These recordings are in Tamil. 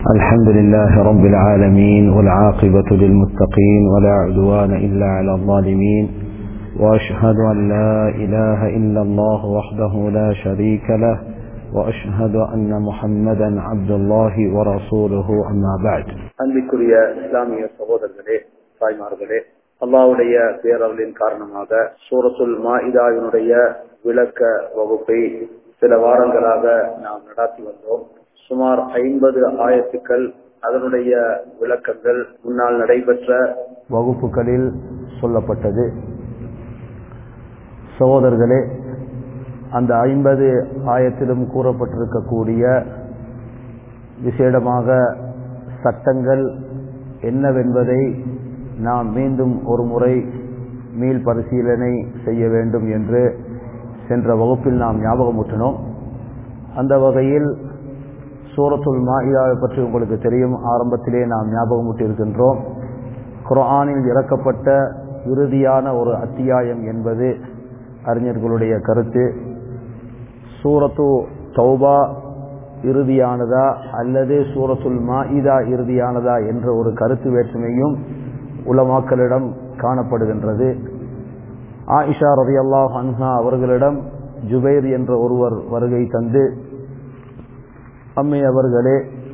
الحمد لله رب العالمين والعاقبة للمتقين ولا عدوان إلا على الظالمين وأشهد أن لا إله إلا الله وحده لا شريك له وأشهد أن محمدا عبد الله ورسوله أما بعد அன்பிற்குரிய இஸ்லாமிய சகோதரர்களே தாய்மார்களே அல்லாவுடைய பேரவலின் காரணமாக சூரத்துல் மாஇதாவினுடைய விளக்க வகுப்பை சில வாரங்களாக நாம் நடாத்தி வந்தோம் சுமார் ஐம்பது ஆயத்துக்கள் அதனுடைய விளக்கங்கள் முன்னால் நடைபெற்ற வகுப்புகளில் சொல்லப்பட்டது சகோதரர்களே அந்த ஐம்பது ஆயத்திலும் கூறப்பட்டிருக்கக்கூடிய விசேடமாக சட்டங்கள் என்னவென்பதை நாம் மீண்டும் ஒரு முறை மீள் பரிசீலனை செய்ய வேண்டும் என்று சென்ற வகுப்பில் நாம் ஞாபகமூட்டினோம் அந்த வகையில் சூரத்துல் மாயிதாவை பற்றி உங்களுக்கு தெரியும் ஆரம்பத்திலே நாம் ஞாபகமூட்டியிருக்கின்றோம் குர்ஆனில் இறக்கப்பட்ட இறுதியான ஒரு அத்தியாயம் என்பது அறிஞர்களுடைய கருத்து சூரத்து தௌபா இறுதியானதா அல்லது சூரத்துல் மாயிதா இறுதியானதா என்ற ஒரு கருத்து வேற்றுமையும் உலமாக்களிடம் காணப்படுகின்றது ஆயிஷா ரதி அல்லாஹ் அன்ஹா அவர்களிடம் ஜுபைர் என்ற ஒருவர் வருகை தந்து அம்மை அவர்களே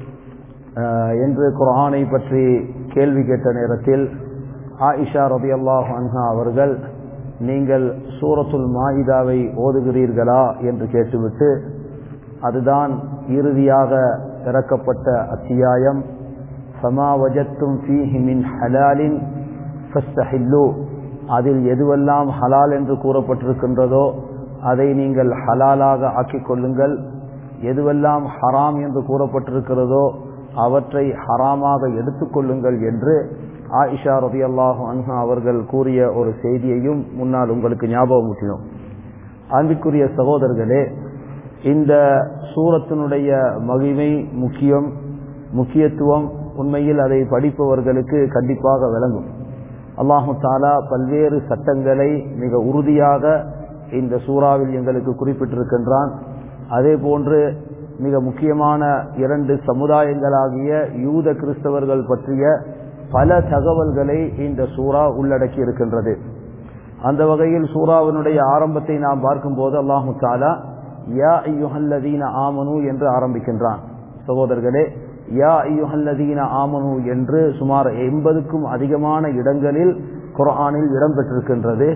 என்று குரானை பற்றி கேள்வி கேட்ட நேரத்தில் ஆயிஷா ரதி அல்லாஹ் அன்ஹா அவர்கள் நீங்கள் சூரத்துல் மாயிதாவை ஓதுகிறீர்களா என்று கேட்டுவிட்டு அதுதான் இறுதியாக இறக்கப்பட்ட அத்தியாயம் ஃபமா வஜத்தும் ஃபீஹி மின் ஹலாலின் ஃபஸ்தஹில்லு அதில் எதுவெல்லாம் ஹலால் என்று கூறப்பட்டிருக்கின்றதோ அதை நீங்கள் ஹலாலாக ஆக்கிக் கொள்ளுங்கள் எதுவெல்லாம் ஹராம் என்று கூறப்பட்டிருக்கிறதோ அவற்றை ஹராமாக எடுத்துக்கொள்ளுங்கள் என்று ஆயிஷா ரதி அல்லாஹு அன்ஹா அவர்கள் கூறிய ஒரு செய்தியையும் முன்னால் உங்களுக்கு ஞாபகமூட்டினோம் அன்பிற்குரிய சகோதரர்களே இந்த சூரத்தினுடைய மகிமை முக்கியம் முக்கியத்துவம் உண்மையில் அதை படிப்பவர்களுக்கு கண்டிப்பாக விளங்கும் அல்லாஹு தாலா பல்வேறு சட்டங்களை மிக உறுதியாக இந்த சூறாவில் எங்களுக்கு குறிப்பிட்டிருக்கின்றான் அதே போன்று மிக முக்கியமான இரண்டு சமுதாயங்களாகிய யூத கிறிஸ்தவர்கள் பற்றிய பல தகவல்களை இந்த சூறா உள்ளடக்கி இருக்கின்றது அந்த வகையில் சூறாவினுடைய ஆரம்பத்தை நாம் பார்க்கும்போது அல்லாஹு தாலா யா ஐயுஹல்லதீன ஆமனு என்று ஆரம்பிக்கின்றான் சகோதரர்களே யா ஐயுஹல்லதீன ஆமனு என்று சுமார் எண்பதுக்கும் அதிகமான இடங்களில் குரானில் இடம்பெற்றிருக்கின்றது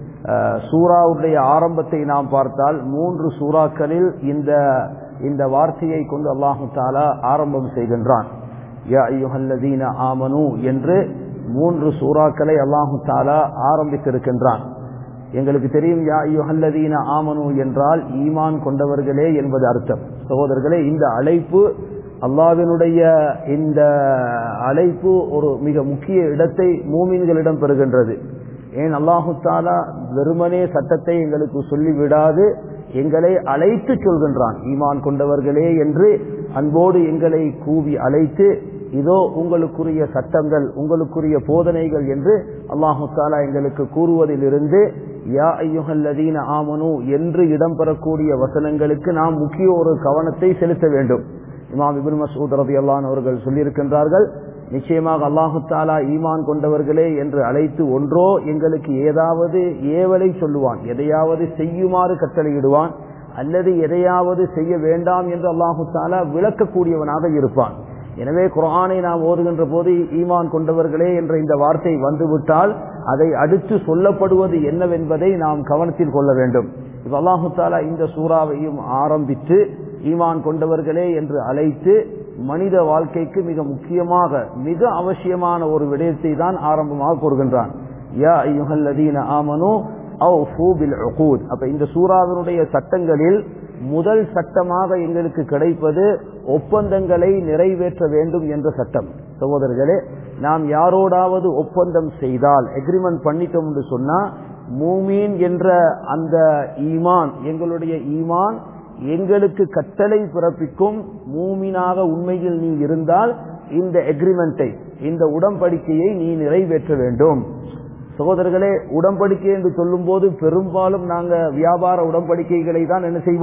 சூறாவுடைய ஆரம்பத்தை நாம் பார்த்தால் மூன்று சூறாக்களில் இந்த இந்த வார்த்தையை கொண்டு அல்லாஹு தாலா ஆரம்பம் செய்கின்றான் யா ஐயுஹல்லதீன ஆமனு என்று மூன்று சூறாக்களை அல்லாஹு தாலா ஆரம்பித்திருக்கின்றான் எங்களுக்கு தெரியும் யா ஐயுஹல்லதீன ஆமனு என்றால் ஈமான் கொண்டவர்களே என்பது அர்த்தம் சகோதரர்களே இந்த அழைப்பு அல்லாவினுடைய இந்த அழைப்பு ஒரு மிக முக்கிய இடத்தை மூமின்களிடம் பெறுகின்றது ஏன் அல்லாஹு தாலா வெறுமனே சட்டத்தை எங்களுக்கு சொல்லிவிடாது எங்களை அழைத்து சொல்கின்றான் ஈமான் கொண்டவர்களே என்று அன்போடு எங்களை கூவி அழைத்து இதோ உங்களுக்குரிய சட்டங்கள் உங்களுக்குரிய போதனைகள் என்று அல்லாஹு தாலா எங்களுக்கு கூறுவதிலிருந்து யா ஐயுஹல்லதீன ஆமனு என்று இடம்பெறக்கூடிய வசனங்களுக்கு நாம் முக்கிய ஒரு கவனத்தை செலுத்த வேண்டும் இமாம் இபின் மசூத் ரதி அல்லான் அவர்கள் சொல்லியிருக்கின்றார்கள் நிச்சயமாக அல்லாஹு தாலா ஈமான் கொண்டவர்களே என்று அழைத்து ஒன்றோ எங்களுக்கு ஏதாவது ஏவலை சொல்லுவான் எதையாவது செய்யுமாறு கட்டளையிடுவான் அல்லது எதையாவது செய்ய வேண்டாம் என்று அல்லாஹு தாலா விளக்கக்கூடியவனாக இருப்பான் எனவே குரானை நாம் ஓதுகின்ற போது ஈமான் கொண்டவர்களே என்ற இந்த வார்த்தை வந்துவிட்டால் அதை அடுத்து சொல்லப்படுவது என்னவென்பதை நாம் கவனத்தில் கொள்ள வேண்டும் இப்ப அல்லாஹு தாலா இந்த சூறாவையும் ஆரம்பித்து ஈமான் கொண்டவர்களே என்று அழைத்து மனித வாழ்க்கைக்கு மிக முக்கியமாக மிக அவசியமான ஒரு விடயத்தை தான் ஆரம்பமாக கூறுகின்றான் யா ஐயுஹல்லதீன ஆமனு அப்ப இந்த சூறாவினுடைய சட்டங்களில் முதல் சட்டமாக எங்களுக்கு கிடைப்பது ஒப்பந்தங்களை நிறைவேற்ற வேண்டும் என்ற சட்டம் சகோதரர்களே நாம் யாரோடாவது ஒப்பந்தம் செய்தால் எக்ரிமெண்ட் பண்ணிட்டோம் என்று சொன்னா மூமீன் என்ற அந்த ஈமான் எங்களுடைய ஈமான் எங்களுக்கு கட்டளை பிறப்பிக்கும் மூமினாக உண்மையில் நீ இருந்தால் இந்த எக்ரிமெண்டை இந்த உடன்படிக்கையை நீ நிறைவேற்ற வேண்டும் சகோதரர்களே உடன்படிக்கை என்று சொல்லும் போது பெரும்பாலும் நாங்க வியாபார உடன்படிக்கைகளை தான் என்ன செய்வோம்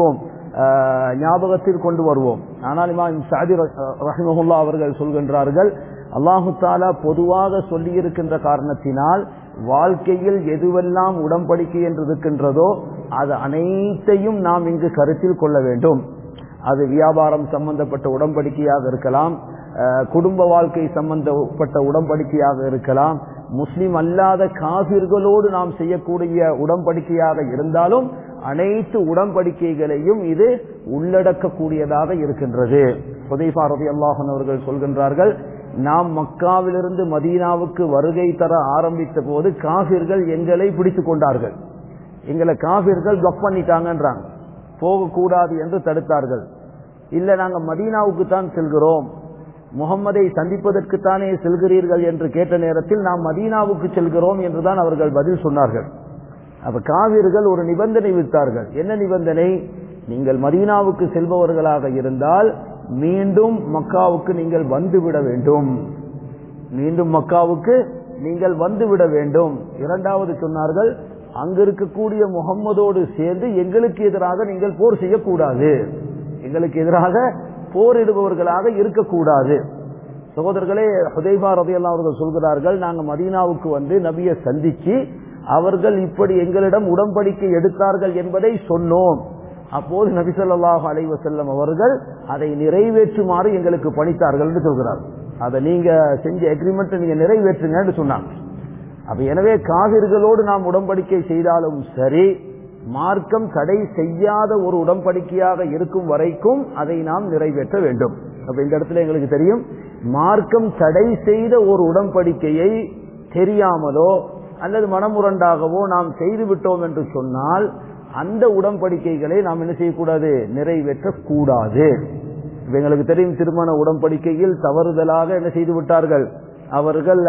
ஆஹ், ஞாபகத்தில் கொண்டு வருவோம் ஆனால் இமாம் சாதி ரஹிமஹுல்லா அவர்கள் சொல்கின்றார்கள் அல்லாஹு தாலா பொதுவாக சொல்லியிருக்கின்ற காரணத்தினால் வாழ்க்கையில் எதுவெல்லாம் உடன்படிக்கை என்று இருக்கின்றதோ அது அனைத்தையும் நாம் இங்கு கருத்தில் கொள்ள வேண்டும் அது வியாபாரம் சம்பந்தப்பட்ட உடன்படிக்கையாக இருக்கலாம் அஹ், குடும்ப வாழ்க்கை சம்பந்தப்பட்ட உடன்படிக்கையாக இருக்கலாம் முஸ்லிம் அல்லாத காபிர்களோடு நாம் செய்யக்கூடிய உடன்படிக்கையாக இருந்தாலும் அனைத்து உடன்படிக்கைகளையும் இது உள்ளடக்கக்கூடியதாக இருக்கின்றது ஹுதைஃபா ரலியல்லாஹு அவர்கள் சொல்கின்றார்கள் நாம் மக்காவிலிருந்து மதீனாவுக்கு வருகை தர ஆரம்பித்த போது காபிர்கள் எங்களை பிடித்துக் கொண்டார்கள் எங்களை காபிர்கள் பிளாக் பண்ணிட்டாங்கன்றாங்க போகக்கூடாது என்று தடுத்தார்கள் இல்ல நாங்க மதீனாவுக்கு தான் செல்கிறோம் முகம்மதை சந்திப்பதற்குத்தானே செல்கிறீர்கள் என்று கேட்ட நேரத்தில் நாம் மதீனாவுக்கு செல்கிறோம் என்றுதான் அவர்கள் பதில் சொன்னார்கள் அப்ப காவிர்கள் ஒரு நிபந்தனை வித்தார்கள் என்ன நிபந்தனை நீங்கள் மதீனாவுக்கு செல்பவர்களாக இருந்தால் மீண்டும் மக்காவுக்கு நீங்கள் வந்துவிட வேண்டும் மீண்டும் மக்காவுக்கு நீங்கள் வந்துவிட வேண்டும் இரண்டாவது சொன்னார்கள் அங்க இருக்கக்கூடிய முகம்மதோடு சேர்ந்து எங்களுக்கு எதிராக நீங்கள் போர் செய்யக்கூடாது எங்களுக்கு எதிராக போரிடுபவர்களாக இருக்கக்கூடாது சகோதரர்களே ஹுதைபா ரதையெல்லாம் அவர்கள் சொல்கிறார்கள் நாங்க மதீனாவுக்கு வந்து நபியை சந்திச்சு அவர்கள் இப்படி எங்களிடம் உடன்படிக்கை எடுத்தார்கள் என்பதை சொன்னோம் அப்போது நபி ஸல்லல்லாஹு அலைஹி வஸல்லம் அவர்கள் அதை நிறைவேற்றுமாறு எங்களுக்கு பணித்தார்கள் என்று சொல்கிறார் அதை நீங்க செஞ்ச அக்ரிமெண்ட் நீங்க நிறைவேற்றுங்கன்னு சொன்னாங்க அப்ப எனவே காவிர்களோடு நாம் உடன்படிக்கை செய்தாலும் சரி மார்க்கம் தடை செய்யாத ஒரு உடன்படிக்கையாக இருக்கும் வரைக்கும் அதை நாம் நிறைவேற்ற வேண்டும் அப்ப இந்த இடத்துல எங்களுக்கு தெரியும் மார்க்கம் தடை செய்த ஒரு உடன்படிக்கையை தெரியாமலோ அல்லது மனமுரண்டாகவோ நாம் செய்து விட்டோம் என்று சொன்னால் அந்த உடன்படிக்கைகளை நாம் என்ன செய்யக்கூடாது நிறைவேற்றக்கூடாது இப்ப எங்களுக்கு தெரியும் திருமண உடன்படிக்கையில் தவறுதலாக என்ன செய்து விட்டார்கள் அவர்கள்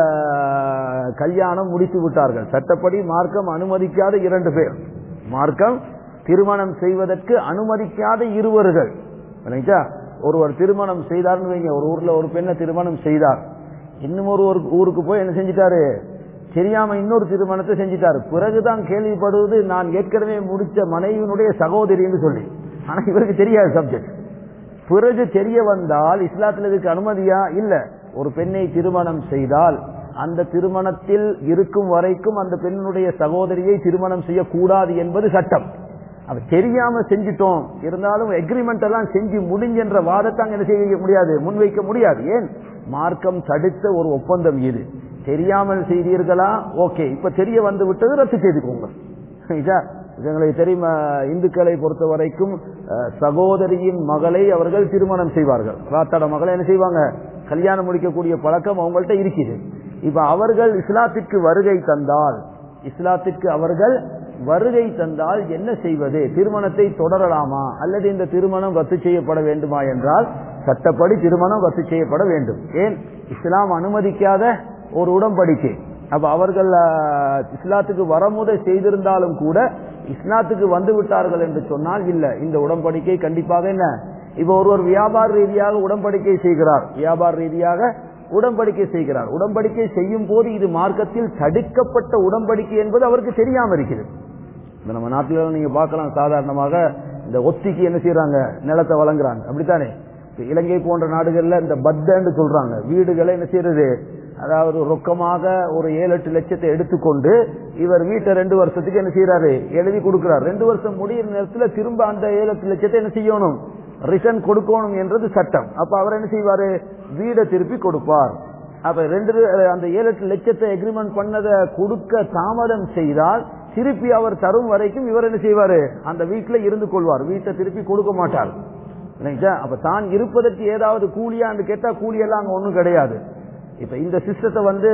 ஆஹ், கல்யாணம் முடித்து விட்டார்கள் சட்டப்படி மார்க்கம் அனுமதிக்காத இரண்டு பேர் மார்க்கம் திருமணம் செய்வதற்கு அனுமதிக்காத இருவர்கள் விளங்கிச்சா? ஒருவர் திருமணம் செய்தார்னு வைங்க ஒரு ஊர்ல ஒரு பெண்ணை திருமணம் செய்தார் இன்னும் ஒரு ஒரு ஊருக்கு போய் என்ன செஞ்சிட்டாரு தெரியாம இன்னொரு திருமணத்தை செஞ்சிட்டாரு பிறகுதான் கேள்விப்படுவது நான் ஏற்கனவே முடிச்ச மனைவியினுடைய சகோதரின்னு சொல்லி ஆனா இவருக்கு தெரியாது சப்ஜெக்ட் பிறகு தெரிய வந்தால் இஸ்லாத்தில் இதுக்கு அனுமதியா இல்ல ஒரு பெண்ணை திருமணம் செய்தால் அந்த திருமணத்தில் இருக்கும் வரைக்கும் அந்த பெண்ணுடைய சகோதரியை திருமணம் செய்யக்கூடாது என்பது சட்டம் அது தெரியாம செஞ்சிட்டோம் இருந்தாலும் எக்ரிமெண்ட் எல்லாம் செஞ்சு முடிஞ்சென்ற வாதத்தை அங்க என்ன செய்ய முடியாது முன்வைக்க முடியாது ஏன் மார்க்கம் தடுத்த ஒரு ஒப்பந்தம் இது தெரியாமல் செய்தீர்களா ஓகே இப்ப தெரிய வந்து விட்டது ரத்து செய்துக்கோங்க இதா, இது எங்களுக்கு தெரியும் அஹ், இந்துக்களை பொறுத்த வரைக்கும் அஹ், சகோதரியின் மகளை அவர்கள் திருமணம் செய்வார்கள் ராத்தாட மகளை என்ன செய்வாங்க கல்யாணம் முடிக்கக்கூடிய பழக்கம் அவங்கள்ட்ட இருக்குது இப்ப அவர்கள் இஸ்லாத்திற்கு வருகை தந்தால் இஸ்லாத்திற்கு அவர்கள் வருகை தந்தால் என்ன செய்வது திருமணத்தை தொடரலாமா அல்லது இந்த திருமணம் ரத்து செய்யப்பட வேண்டுமா என்றால் சட்டப்படி திருமணம் ரத்து செய்யப்பட வேண்டும் ஏன் இஸ்லாம் அனுமதிக்காத ஒரு உடன்படிக்கை அப்ப அவர்கள் ஆஹ், இஸ்லாத்துக்கு வரமுதை செய்திருந்தாலும் கூட இஸ்லாத்துக்கு வந்து விட்டார்கள் என்று சொன்னால் இல்ல இந்த உடன்படிக்கை கண்டிப்பாக என்ன இப்ப ஒருவர் வியாபார ரீதியாக உடன்படிக்கை செய்கிறார் வியாபார ரீதியாக உடன்படிக்கை செய்கிறார் உடன்படிக்கை செய்யும் போது இது மார்க்கத்தில் தடுக்கப்பட்ட உடன்படிக்கை என்பது அவருக்கு தெரியாம இருக்குது இப்ப நம்ம நாட்டில நீங்க பார்க்கலாம் சாதாரணமாக இந்த ஒத்திக்கு என்ன செய்யறாங்க நிலத்தை வழங்குறாங்க அப்படித்தானே இப்ப இலங்கை போன்ற நாடுகள்ல இந்த பத்தன்னு சொல்றாங்க வீடுகளை என்ன செய்யறது அதாவது ரொக்கமாக ஒரு ஏழு எட்டு லட்சத்தை எடுத்துக்கொண்டு இவர் வீட்டை ரெண்டு வருஷத்துக்கு என்ன செய்யறாரு எழுதி கொடுக்கிறார் ரெண்டு வருஷம் முடியிற நேரத்துல திரும்ப அந்த ஏழு எட்டு லட்சத்தை என்ன செய்யணும் ரிட்டர்ன் கொடுக்கணும் என்றது சட்டம் அப்ப அவர் என்ன செய்வாரு வீடை திருப்பி கொடுப்பார் அப்ப ரெண்டு அந்த ஏழு எட்டு லட்சத்தை எக்ரிமெண்ட் பண்ணதை கொடுக்க தாமதம் செய்தால் திருப்பி அவர் தரும் வரைக்கும் இவர் என்ன செய்வாரு அந்த வீட்டுல இருந்து கொள்வார் வீட்டை திருப்பி கொடுக்க மாட்டார் இல்லைங்களா? அப்ப தான் இருப்பதற்கு ஏதாவது கூலியான்னு கேட்டா கூலி எல்லாம் அங்க ஒண்ணும் கிடையாது இப்ப இந்த சிஸ்டத்தை வந்து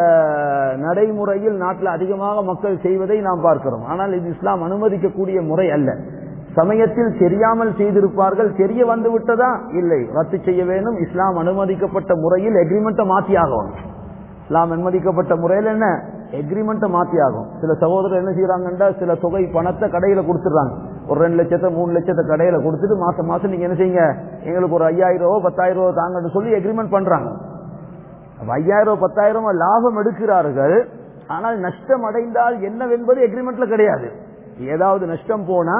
அஹ், நடைமுறையில் நாட்டில் அதிகமாக மக்கள் செய்வதை நாம் பார்க்கிறோம் ஆனால் இது இஸ்லாம் அனுமதிக்கக்கூடிய முறை அல்ல சமயத்தில் தெரியாமல் செய்திருப்பார்கள் தெரிய வந்து விட்டதா இல்லை ரத்து செய்ய வேண்டும் இஸ்லாம் அனுமதிக்கப்பட்ட முறையில் எக்ரிமெண்ட்டை மாத்தி ஆகணும் இஸ்லாம் அனுமதிக்கப்பட்ட முறையில் என்ன எக்ரிமெண்ட்டை மாத்தி ஆகும் சில சகோதரர் என்ன செய்யறாங்கன்னா சில தொகை பணத்தை கடையில கொடுத்துறாங்க ஒரு ரெண்டு லட்சத்தை மூணு லட்சத்தை கடையில கொடுத்துட்டு மாசம் மாசம் நீங்க என்ன செய்யுங்க எங்களுக்கு ஒரு ஐயாயிரம் ரூபா பத்தாயிரம் ரூபா தாங்கன்னு சொல்லி எக்ரிமெண்ட் பண்றாங்க அப்ப ஐயாயிரம் ரூபாய், பத்தாயிரம் ரூபாய் லாபம் எடுக்கிறார்கள் ஆனால் நஷ்டம் அடைந்தால் என்னவென்பது எக்ரிமெண்ட்ல கிடையாது ஏதாவது நஷ்டம் போனா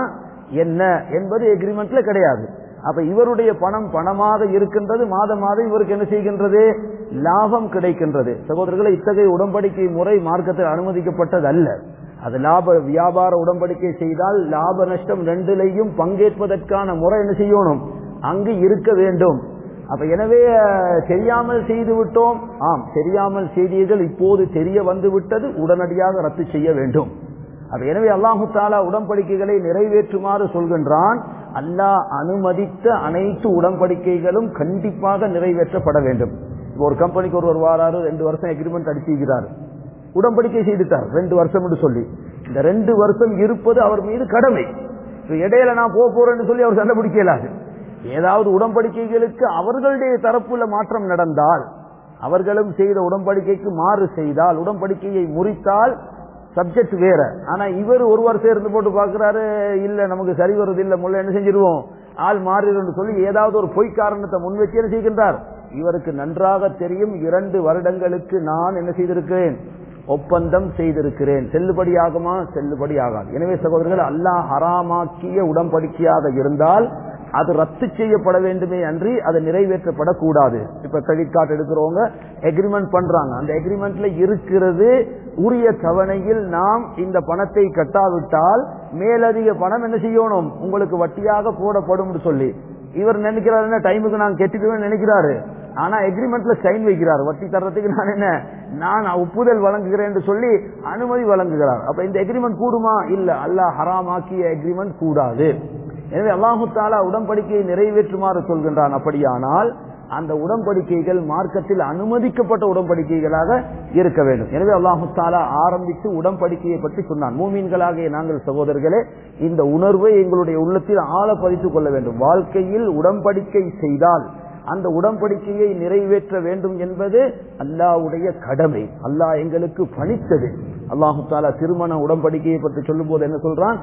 என்ன என்பது எக்ரிமெண்ட்ல கிடையாது அப்ப இவருடைய பணம் பணமாக இருக்கின்றது மாதம் மாதம் இவருக்கு என்ன செய்கின்றது லாபம் கிடைக்கின்றது சகோதரர்களை இத்தகைய உடன்படிக்கை முறை மார்க்கத்தில் அனுமதிக்கப்பட்டது அல்ல அது லாப வியாபார உடன்படிக்கை செய்தால் லாப நஷ்டம் ரெண்டிலையும் பங்கேற்பதற்கான முறை என்ன செய்யணும் அங்கு இருக்க வேண்டும் அப்ப எனவே தெரியாமல் செய்து விட்டோம் ஆம் தெரியாமல் செய்தீர்கள் இப்போது தெரிய வந்து விட்டது உடனடியாக ரத்து செய்ய வேண்டும் அப்ப எனவே அல்லாஹு தாலா உடன்படிக்கைகளை நிறைவேற்றுமாறு சொல்கின்றான் அல்லாஹ் அனுமதித்த அனைத்து உடன்படிக்கைகளும் கண்டிப்பாக நிறைவேற்றப்பட வேண்டும் ஒரு கம்பெனிக்கு ஒருவர் வாராரு ரெண்டு வருஷம் எக்ரிமெண்ட் அடிச்சிருக்கிறார் உடன்படிக்கை செய்துட்டார் ரெண்டு வருஷம் என்று சொல்லி இந்த ரெண்டு வருஷம் இருப்பது அவர் மீது கடமை இடையில நான் போக போறேன்னு சொல்லி அவர் சண்டை பிடிக்கலாது ஏதாவது உடன்படிக்கைகளுக்கு அவர்களுடைய தரப்புல மாற்றம் நடந்தால் அவர்களும் செய்த உடன்படிக்கைக்கு மாறு செய்தால் உடன்படிக்கையை முறித்தால் சப்ஜெக்ட் வேற ஆனா இவர் ஒரு வருஷம் இருந்து போட்டு பாக்குறாரு இல்ல நமக்கு சரி வருது இல்ல முள்ள என்ன செஞ்சிருவோம் ஆள் மாறிடும் சொல்லி ஏதாவது ஒரு பொய் காரணத்தை முன்வச்சு என்ன செய்கின்றார் இவருக்கு நன்றாக தெரியும் இரண்டு வருடங்களுக்கு நான் என்ன செய்திருக்கிறேன் ஒப்பந்தம் செய்திருக்கிறேன் செல்லுபடியாகுமா செல்லுபடி ஆகாது எனவே சகோதரர்கள் அல்லாஹ் ஹராமாக்கிய உடன்படிக்கையாக இருந்தால் அது ரத்து செய்யப்பட வேண்டுமே அன்றி அது நிறைவேற்றப்படக்கூடாது இப்ப கிரெடிட் கார்டு எடுக்கிறவங்க எக்ரிமெண்ட் பண்றாங்க அந்த எக்ரிமெண்ட்ல இருக்கிறது உரிய தவணையில் நாம் இந்த பணத்தை கட்டாவிட்டால் மேலதிக பணம் என்ன செய்யணும் உங்களுக்கு வட்டியாக போடப்படும் சொல்லி இவர் நினைக்கிறாரு என்ன டைமுக்கு நான் கெட்டிடுவேன் நினைக்கிறாரு ஆனா எக்ரிமெண்ட்ல சைன் வைக்கிறார் வட்டி தர்றதுக்கு நான் என்ன நான் ஒப்புதல் வழங்குகிறேன் என்று சொல்லி அனுமதி வழங்குகிறார் அப்ப இந்த எக்ரிமெண்ட் கூடுமா இல்ல அல்லாஹ் ஹராமாக்கிய எக்ரிமெண்ட் கூடாது எனவே அல்லாஹு தாலா உடன்படிக்கையை நிறைவேற்றுமாறு சொல்கின்றான் அப்படியானால் அந்த உடன்படிக்கைகள் மார்க்கத்தில் அனுமதிக்கப்பட்ட உடன்படிக்கைகளாக இருக்க வேண்டும் எனவே அல்லாஹு தாலா ஆரம்பித்து உடன்படிக்கையை பற்றி சொன்னான் மூமீன்களாகிய நாங்கள் சகோதரர்களே இந்த உணர்வை எங்களுடைய உள்ளத்தில் ஆழ பதித்துக் கொள்ள வேண்டும் வாழ்க்கையில் உடன்படிக்கை செய்தால் அந்த உடன்படிக்கையை நிறைவேற்ற வேண்டும் என்பது அல்லாவுடைய கடமை அல்லாஹ் எங்களுக்கு பணித்தது அல்லாஹு தாலா திருமண உடன்படிக்கையை பற்றி சொல்லும் போது என்ன சொல்றான்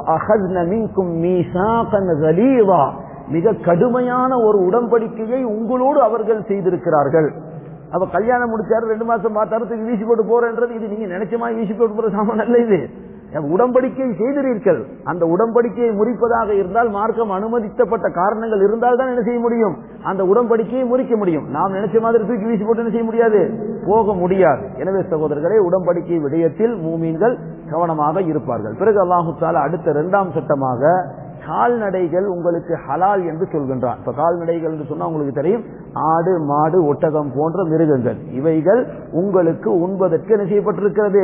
மிக கடுமையான ஒரு உடன்படிக்கையை உங்களோடு அவர்கள் செய்திருக்கிறார்கள் அப்ப கல்யாணம் முடிச்சாரு ரெண்டு மாசம் பார்த்தாரு வீசி போட்டு போறேன்றது இது நீங்க நினைச்ச மாதிரி வீசி போட்டு போற சாமான் அல்ல இது உடன்படிக்கை செய்திருக்கீர்கள் அந்த உடன்படிக்கையை முறிப்பதாக இருந்தால் மார்க்கம் அனுமதிக்கப்பட்ட காரணங்கள் இருந்தால் தான் என்ன செய்ய முடியும் அந்த உடன்படிக்கையை முறிக்க முடியும் நாம் நினைச்ச மாதிரி தூக்கி வீசி போட்டு என்ன செய்ய முடியாது போக முடியாது எனவே சகோதரர்களே உடன்படிக்கை விடயத்தில் மூமீன்கள் கவனமாக இருப்பார்கள் பிறகு அல்லாஹு தாலா அடுத்த இரண்டாம் சட்டமாக கால்நடைகள் உங்களுக்கு ஹலால் என்று சொல்கின்றான் இப்ப கால்நடைகள் என்று சொன்னா உங்களுக்கு தெரியும் ஆடு மாடு ஒட்டகம் போன்ற மிருகங்கள் இவைகள் உங்களுக்கு உண்பதற்கு என்ன செய்யப்பட்டிருக்கிறது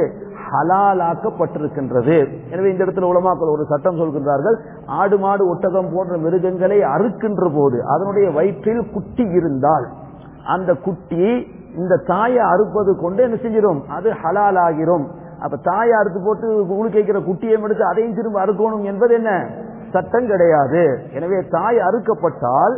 ஹலாலாக்கப்பட்டிருக்கின்றது எனவே இந்த இடத்துல உலமாக்கள் ஒரு சட்டம் சொல்கின்றார்கள் ஆடு மாடு ஒட்டகம் போன்ற மிருகங்களை அறுக்கின்ற போது அதனுடைய வயிற்றில் குட்டி இருந்தால் அந்த குட்டி இந்த தாயை அறுப்பது கொண்டு என்ன செஞ்சிடும் அது ஹலால் ஆகிரும் அப்ப தாயை அறுத்து போட்டு உழுக்கைக்கிற குட்டியை எடுத்து அதையும் திரும்ப அறுக்கணும் என்பது என்ன சட்டம் கிடையாது எனவே தாய் அறுக்கப்பட்டால்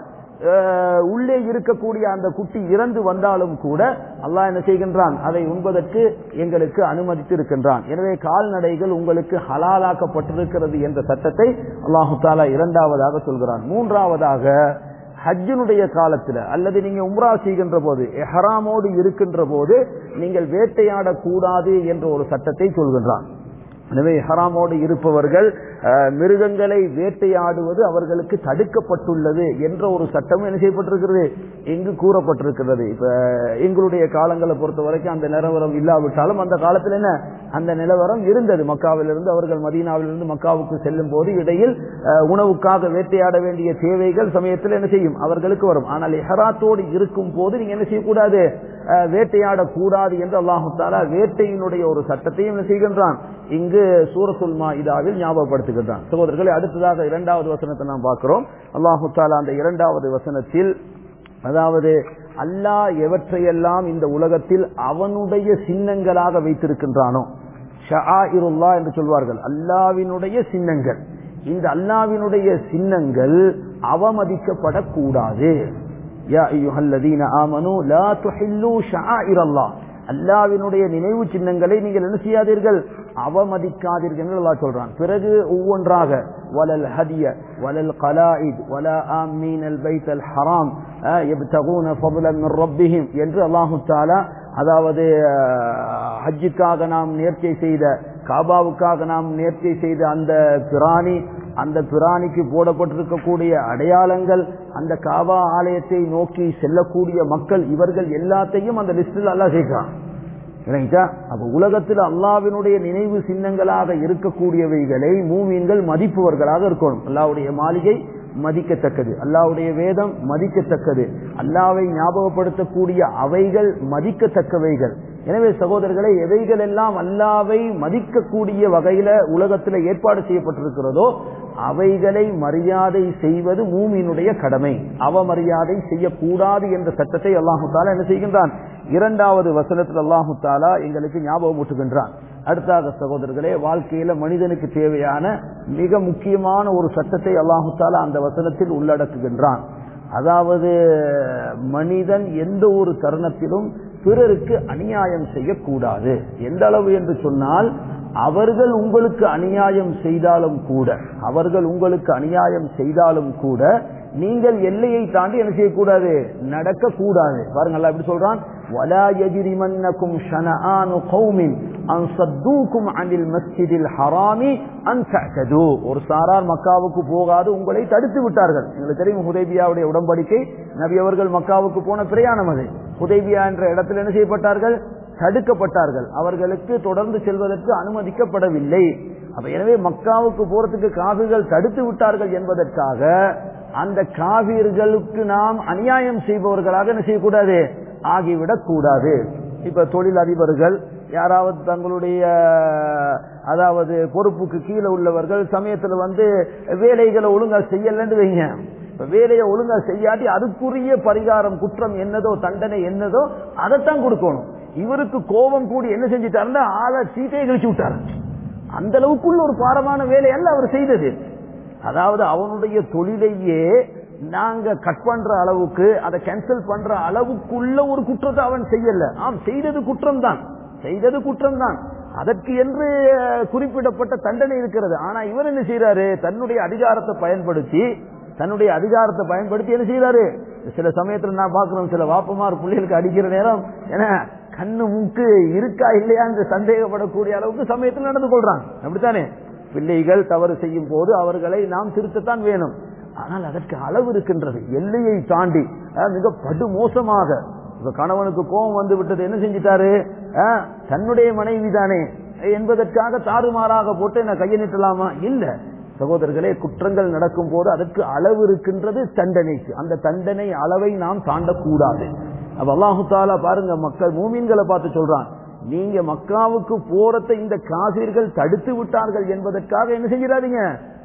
உள்ளே இருக்கக்கூடிய அந்த குட்டி இறந்து வந்தாலும் கூட அல்லாஹ் என்ன செய்கின்றான் அதை உண்பதற்கு எங்களுக்கு அனுமதித்து இருக்கின்றான் எனவே கால்நடைகள் உங்களுக்கு ஹலாலாக்கப்பட்டிருக்கிறது என்ற சட்டத்தை அல்லாஹு தாலா இரண்டாவதாக சொல்கிறான் மூன்றாவதாக ஹஜ்ஜினுடைய காலத்துல அல்லது நீங்க உம்ரா செய்கின்ற போது எஹராமோடு இருக்கின்ற போது நீங்கள் வேட்டையாடக்கூடாது என்ற ஒரு சட்டத்தை சொல்கின்றான் எனவே ஹராமோடு இருப்பவர்கள் மிருகங்களை வேட்டையாடுவது அவர்களுக்கு தடுக்கப்பட்டுள்ளது என்ற ஒரு சட்டம் என்ன செய்யப்பட்டிருக்கிறது இங்கு கூறப்பட்டிருக்கிறது இப்ப எங்களுடைய காலங்களை பொறுத்த வரைக்கும் அந்த நிலவரம் இல்லாவிட்டாலும் அந்த காலத்தில் என்ன அந்த நிலவரம் இருந்தது மக்காவிலிருந்து அவர்கள் மதீனாவிலிருந்து மக்காவுக்கு செல்லும் போது இடையில் உணவுக்காக வேட்டையாட வேண்டிய தேவைகள் சமயத்தில் என்ன செய்யும் அவர்களுக்கு வரும் ஆனால் எஹராத்தோடு இருக்கும் போது நீங்க என்ன செய்யக்கூடாது வேட்டையாடக்கூடாது என்று அல்லாஹு தாலா வேட்டையினுடைய ஒரு சட்டத்தையும் என்ன செய்கின்றான் இங்கு சூரசுல் இதாவில் ஞாபகப்படுத்துகின்றான் சகோதரர்களை அடுத்ததாக இரண்டாவது வசனத்தை நாம் பார்க்கிறோம் அல்லாஹு தாலா அந்த இரண்டாவது வசனத்தில் அதாவது அல்லாஹ் எவற்றையெல்லாம் இந்த உலகத்தில் அவனுடைய சின்னங்களாக வைத்திருக்கின்றானோ ஷஆஇருல்லா என்று சொல்வார்கள் அல்லாவினுடைய சின்னங்கள் இந்த அல்லாவினுடைய சின்னங்கள் அவமதிக்கப்படக்கூடாது யா ஐயுஹல்லதீன ஆமனு லா துஹில்லு ஷஆஇரல்லாஹ் அல்லாவினுடைய நினைவு சின்னங்களை நீங்கள் என்ன செய்யாதீர்கள் அவமதிக்காதீர்கள் என்று அல்லாஹ் சொல்றான் பிறகு ஒவ்வொன்றாக வலல் ஹதிய வலல் கலாயித் வலா ஆமீன் அல் பைத் அல் ஹராம் يبتغون فضلا من ربهم என்று அல்லாஹு தாலா அதாவது ஹஜ்ஜுக்காக நாம் நேர்ச்சை செய்த காபாவுக்காக நாம் நேர்ச்சை செய்த அந்த பிராணி அந்த பிராணிக்கு போடப்பட்டிருக்கக்கூடிய அடையாளங்கள் அந்த காபா ஆலயத்தை நோக்கி செல்லக்கூடிய மக்கள் இவர்கள் எல்லாத்தையும் அந்த லிஸ்டில் அல்லா சேர்க்கிறான் இல்லைங்களா அப்ப உலகத்தில் அல்லாவினுடைய நினைவு சின்னங்களாக இருக்கக்கூடியவைகளை மூமீன்கள் மதிப்பவர்களாக இருக்கணும் அல்லாவுடைய மாளிகை மதிக்கத்தக்கது அல்லாவுடைய வேதம் மதிக்கத்தக்கது அல்லாவை ஞாபகப்படுத்தக்கூடிய அவைகள் மதிக்கத்தக்கவைகள் எனவே சகோதரர்களை எவைகள் எல்லாம் அல்லாவை மதிக்கக்கூடிய வகையில உலகத்தில் ஏற்பாடு செய்யப்பட்டிருக்கிறதோ அவைகளை மரியாதை செய்வது மூமியினுடைய கடமை அவமரியாதை செய்யக்கூடாது என்ற சட்டத்தை அல்லாஹு தாலா என்ன செய்கின்றான் இரண்டாவது வசனத்தில் அல்லாஹு தாலா எங்களுக்கு ஞாபகம் ஊட்டுகின்றான் அடுத்தாக சகோதரர்களே வாழ்க்கையில மனிதனுக்கு தேவையான மிக முக்கியமான ஒரு சட்டத்தை அல்லாஹு தாலா அந்த வசனத்தில் உள்ளடக்குகின்றான் அதாவது மனிதன் எந்த ஒரு தருணத்திலும் பிறருக்கு அநியாயம் செய்யக்கூடாது எந்த அளவு என்று சொன்னால் அவர்கள் உங்களுக்கு அநியாயம் செய்தாலும் கூட அவர்கள் உங்களுக்கு அநியாயம் செய்தாலும் கூட நீங்கள் எல்லையை தாண்டி என்ன செய்யக்கூடாது நடக்க கூடாது பாருங்கள் எப்படி சொல்றான் ولا يجرمنكم شنآن قوم أن صدوكم عن المسجد الحرام أن تعتدوا ஒரு சாரார் மக்காவுக்கு போகாது உங்களை தடுத்து விட்டார்கள் எங்களுக்கு தெரியும் ஹுதைபியாவுடைய உடன்படிக்கை நபி அவர்கள் மக்காவுக்கு போன பிரயாணம் அது ஹுதைபியா என்ற இடத்தில் என்ன செய்யப்பட்டார்கள் தடுக்கப்பட்டார்கள் அவர்களுக்கு தொடர்ந்து செல்வதற்கு அனுமதிக்கப்படவில்லை அப்ப எனவே மக்காவுக்கு போறதுக்கு காவிர்கள் தடுத்து விட்டார்கள் என்பதற்காக அந்த காவிர்களுக்கு நாம் அநியாயம் செய்பவர்களாக என்ன செய்யக்கூடாது ஆகிவிடக் கூடாது இப்ப தொழில் அதிபர்கள் யாராவது தங்களுடைய அதாவது பொறுப்புக்கு கீழே உள்ளவர்கள் சமயத்துல வந்து வேலைகளை ஒழுங்கா செய்யலன்னு வைங்க இப்ப வேலையை ஒழுங்கா செய்யாட்டி அதுக்குரிய பரிகாரம் குற்றம் என்னதோ தண்டனை என்னதோ அதைத்தான் கொடுக்கணும் இவருக்கு கோபம் கூடி என்ன செஞ்சிட்டாருன்னா ஆளை சீட்டையை கழிச்சு விட்டாரு அந்த அளவுக்குள்ள ஒரு பாரமான வேலை அல்ல அவர் செய்தது அதாவது அவனுடைய தொழிலையே நாங்க கட் பண்ற அளவுக்கு அதை கேன்சல் பண்ற அளவுக்குள்ள ஒரு குற்றத்தை அவன் செய்யல ஆம் செய்தது குற்றம் தான் செய்தது குற்றம் தான் அதற்கு என்று குறிப்பிடப்பட்ட தண்டனை இருக்கிறது ஆனா இவர் என்ன செய்யறாரு தன்னுடைய அதிகாரத்தை பயன்படுத்தி தன்னுடைய அதிகாரத்தை பயன்படுத்தி என்ன செய்யறாரு சில சமயத்துல நான் பாக்குறோம் சில வாப்பமார் பிள்ளைகளுக்கு அடிக்கிற நேரம் ஏன்னா கண்ணு மூக்கு இருக்கா இல்லையா என்று சந்தேகப்படக்கூடிய அளவுக்கு சமயத்தில் நடந்து கொள்றாங்க அப்படித்தானே பிள்ளைகள் தவறு செய்யும் போது அவர்களை நாம் திருத்தத்தான் வேணும் ஆனால் அதற்கு அளவு இருக்கின்றது எல்லையை தாண்டி மிக படு மோசமாக இப்ப கணவனுக்கு கோபம் வந்து விட்டது என்ன செஞ்சிட்டாரு தன்னுடைய மனைவி தானே என்பதற்காக தாறுமாறாக போட்டு என்ன கையை நீட்டலாமா இல்ல சகோதரர்களே குற்றங்கள் நடக்கும் போது அதற்கு அளவு இருக்கின்றது தண்டனைக்கு அந்த தண்டனை அளவை நாம் தாண்டக்கூடாது அப்ப அல்லாஹு தாலா பாருங்க மக்கள் மூமீன்களை பார்த்து சொல்றான் நீங்க மக்காவுக்கு போறதை இந்த காசிர்கள் தடுத்து விட்டார்கள் என்பதற்காக என்ன செஞ்சிடாதீங்க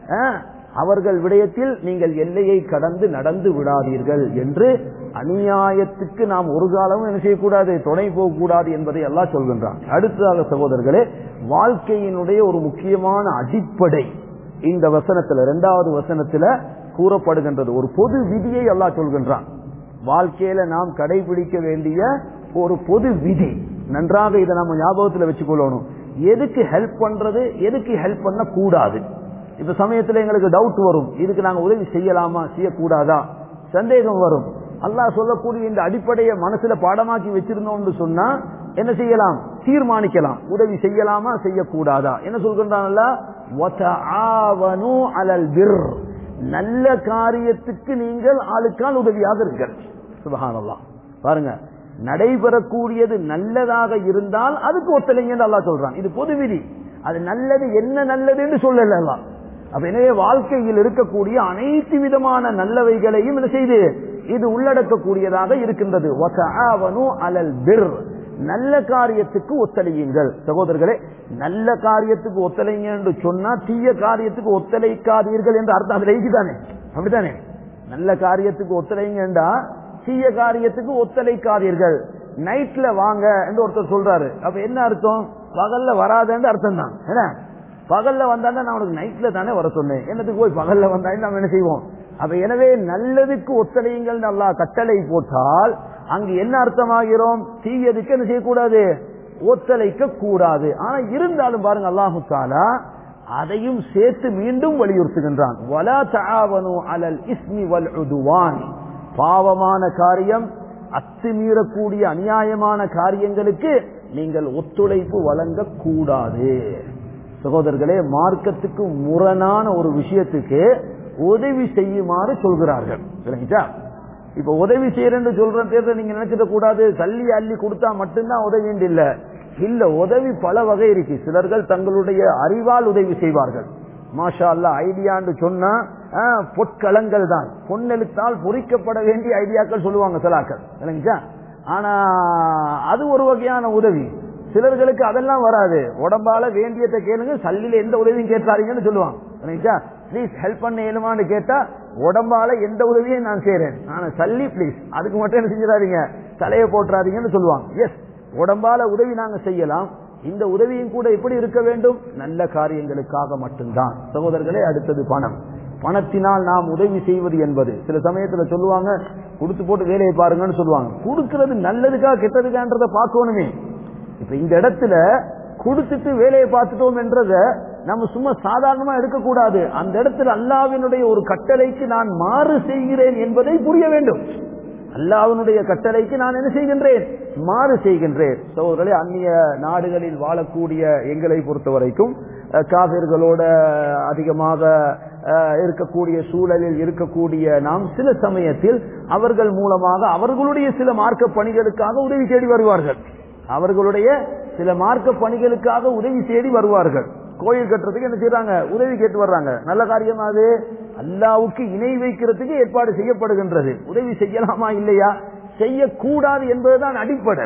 அவர்கள் விடயத்தில் நீங்கள் எல்லையை கடந்து நடந்து விடாதீர்கள் என்று அநியாயத்துக்கு நாம் ஒரு காலமும் என்ன செய்யக்கூடாது துணை போகக்கூடாது என்பதை எல்லாம் சொல்கின்றான் அடுத்ததாக சகோதரர்களே வாழ்க்கையினுடைய ஒரு முக்கியமான அடிப்படை இந்த வசனத்துல இரண்டாவது வசனத்துல கூறப்படுகின்றது ஒரு பொது விதியை எல்லாம் சொல்கின்றான் வாழ்க்கையில நாம் கடைபிடிக்க வேண்டிய ஒரு பொது விதி நன்றாக இதை நம்ம ஞாபகத்தில் வச்சுக்கொள்ளணும் எதுக்கு ஹெல்ப் பண்றது எதுக்கு ஹெல்ப் பண்ண கூடாது இப்ப சமயத்துல எங்களுக்கு டவுட் வரும் இதுக்கு நாங்க உதவி செய்யலாமா செய்யக்கூடாதா சந்தேகம் வரும் அல்லாஹ் சொல்லக்கூடிய இந்த அடிப்படையை மனசுல பாடமாக்கி வச்சிருந்தோம்னு சொன்னா என்ன செய்யலாம் தீர்மானிக்கலாம் உதவி செய்யலாமா செய்யக்கூடாதா என்ன சொல்கின்றான் அலல் பிர் நல்ல காரியத்துக்கு நீங்கள் ஆளுக்கால் உதவியாக இருங்கள் சுபகானல்லாம் பாருங்க நடைபெறக்கூடியது நல்லதாக இருந்தால் அதுக்கு ஒத்துழைங்க அல்லா சொல்றான் இது பொது விதி அது நல்லது என்ன நல்லது என்று சொல்லல அப்ப எனவே வாழ்க்கையில் இருக்கக்கூடிய அனைத்து விதமான நல்லவைகளையும் என்ன செய்து இது உள்ளடக்கக்கூடியதாக இருக்கின்றது அலல் பிர் நல்ல காரியத்துக்கு ஒத்தழையுங்கள் சகோதரர்களே நல்ல காரியத்துக்கு ஒத்தழைங்க என்று சொன்னா தீய காரியத்துக்கு ஒத்தழைக்காதீர்கள் என்று அர்த்தம் அதுல தானே அப்படித்தானே நல்ல காரியத்துக்கு ஒத்தழைங்கண்டா தீய காரியத்துக்கு ஒத்தழைக்காதீர்கள் நைட்ல வாங்க என்று ஒருத்தர் சொல்றாரு அப்ப என்ன அர்த்தம் பகல்ல வராதன்னு அர்த்தம் தான் என்ன பகல்ல வந்தா நான் உனக்கு நைட்ல தானே வர சொன்னேன் என்னத்துக்கு போய் பகல்ல வந்தா நம்ம என்ன செய்வோம் அப்ப எனவே நல்லதுக்கு ஒத்தழையுங்கள் நல்லா கட்டளை போட்டால் அங்கு என்ன அர்த்தமாகிறோம் தீயதுக்கு என்ன செய்யக்கூடாது ஒத்தழைக்க கூடாது ஆனா இருந்தாலும் பாருங்க அல்லாஹு தாலா அதையும் சேர்த்து மீண்டும் வலியுறுத்துகின்றான் வலா தாவனு அலல் இஸ்மி வல் உதுவான் பாவமான காரியம் அத்துமீறக்கூடிய அநியாயமான காரியங்களுக்கு நீங்கள் ஒத்துழைப்பு வழங்க கூடாது சகோதரர்களே மார்க்கத்துக்கு முரணான ஒரு விஷயத்துக்கு உதவி செய்யுமாறு சொல்கிறார்கள் சரிங்களா இப்ப உதவி செய்யறேன்னு சொல்ற தேர்தல் நீங்க நினைச்சிட கூடாது தள்ளி அள்ளி கொடுத்தா மட்டும்தான் உதவி இல்ல இல்ல உதவி பல வகை இருக்கு சிலர்கள் தங்களுடைய அறிவால் உதவி செய்வார்கள் மாஷா அல்லா ஐடியான்னு சொன்னா ஆஹ், பொற்களங்கள் தான் பொன்னெழுத்தால் பொறிக்கப்பட வேண்டிய ஐடியாக்கள் சொல்லுவாங்க சிலாக்கள் இல்லைங்களா ஆனா அது ஒரு வகையான உதவி சிலர்களுக்கு அதெல்லாம் வராது உடம்பால வேண்டியதை கேளுங்க சல்லில எந்த உதவியும் கேட்டாருங்கன்னு சொல்லுவாங்க ப்ளீஸ் ஹெல்ப் பண்ண இயலுமான்னு கேட்டா உடம்பால எந்த உதவியும் நான் செய்யறேன் ஆனா சல்லி ப்ளீஸ் அதுக்கு மட்டும் என்ன செஞ்சிடாதீங்க தலையை போட்டுறாதீங்கன்னு சொல்லுவாங்க எஸ் உடம்பால உதவி நாங்க செய்யலாம் இந்த உதவியும் கூட எப்படி இருக்க வேண்டும் நல்ல காரியங்களுக்காக மட்டும்தான் சகோதரர்களே அடுத்தது பணம் பணத்தினால் நாம் உதவி செய்வது என்பது சில சமயத்துல சொல்லுவாங்க கொடுத்து போட்டு வேலையை பாருங்கன்னு சொல்லுவாங்க கொடுக்கிறது நல்லதுக்கா கெட்டதுக்கான்றத பார்க்கணுமே இப்ப இந்த இடத்துல கொடுத்துட்டு வேலையை பார்த்துட்டோம் என்றத நம்ம சும்மா சாதாரணமா எடுக்கக்கூடாது அந்த இடத்துல அல்லாவினுடைய ஒரு கட்டளைக்கு நான் மாறு செய்கிறேன் என்பதை புரிய வேண்டும் அல்லாவினுடைய கட்டளைக்கு நான் என்ன செய்கின்றேன் மாறு செய்கின்றேன் சோதரர்களே அந்நிய நாடுகளில் வாழக்கூடிய எங்களை பொறுத்த வரைக்கும் அஹ், காபிர்களோட அதிகமாக அஹ், இருக்கக்கூடிய சூழலில் இருக்கக்கூடிய நாம் சில சமயத்தில் அவர்கள் மூலமாக அவர்களுடைய சில மார்க்க பணிகளுக்காக உதவி தேடி வருவார்கள் அவர்களுடைய சில மார்க்க பணிகளுக்காக உதவி தேடி வருவார்கள் கோயில் கட்டுறதுக்கு என்ன செய்யறாங்க உதவி கேட்டு வர்றாங்க நல்ல காரியம் அது அல்லாவுக்கு இணை வைக்கிறதுக்கு ஏற்பாடு செய்யப்படுகின்றது உதவி செய்யலாமா இல்லையா செய்யக்கூடாது என்பதுதான் அடிப்படை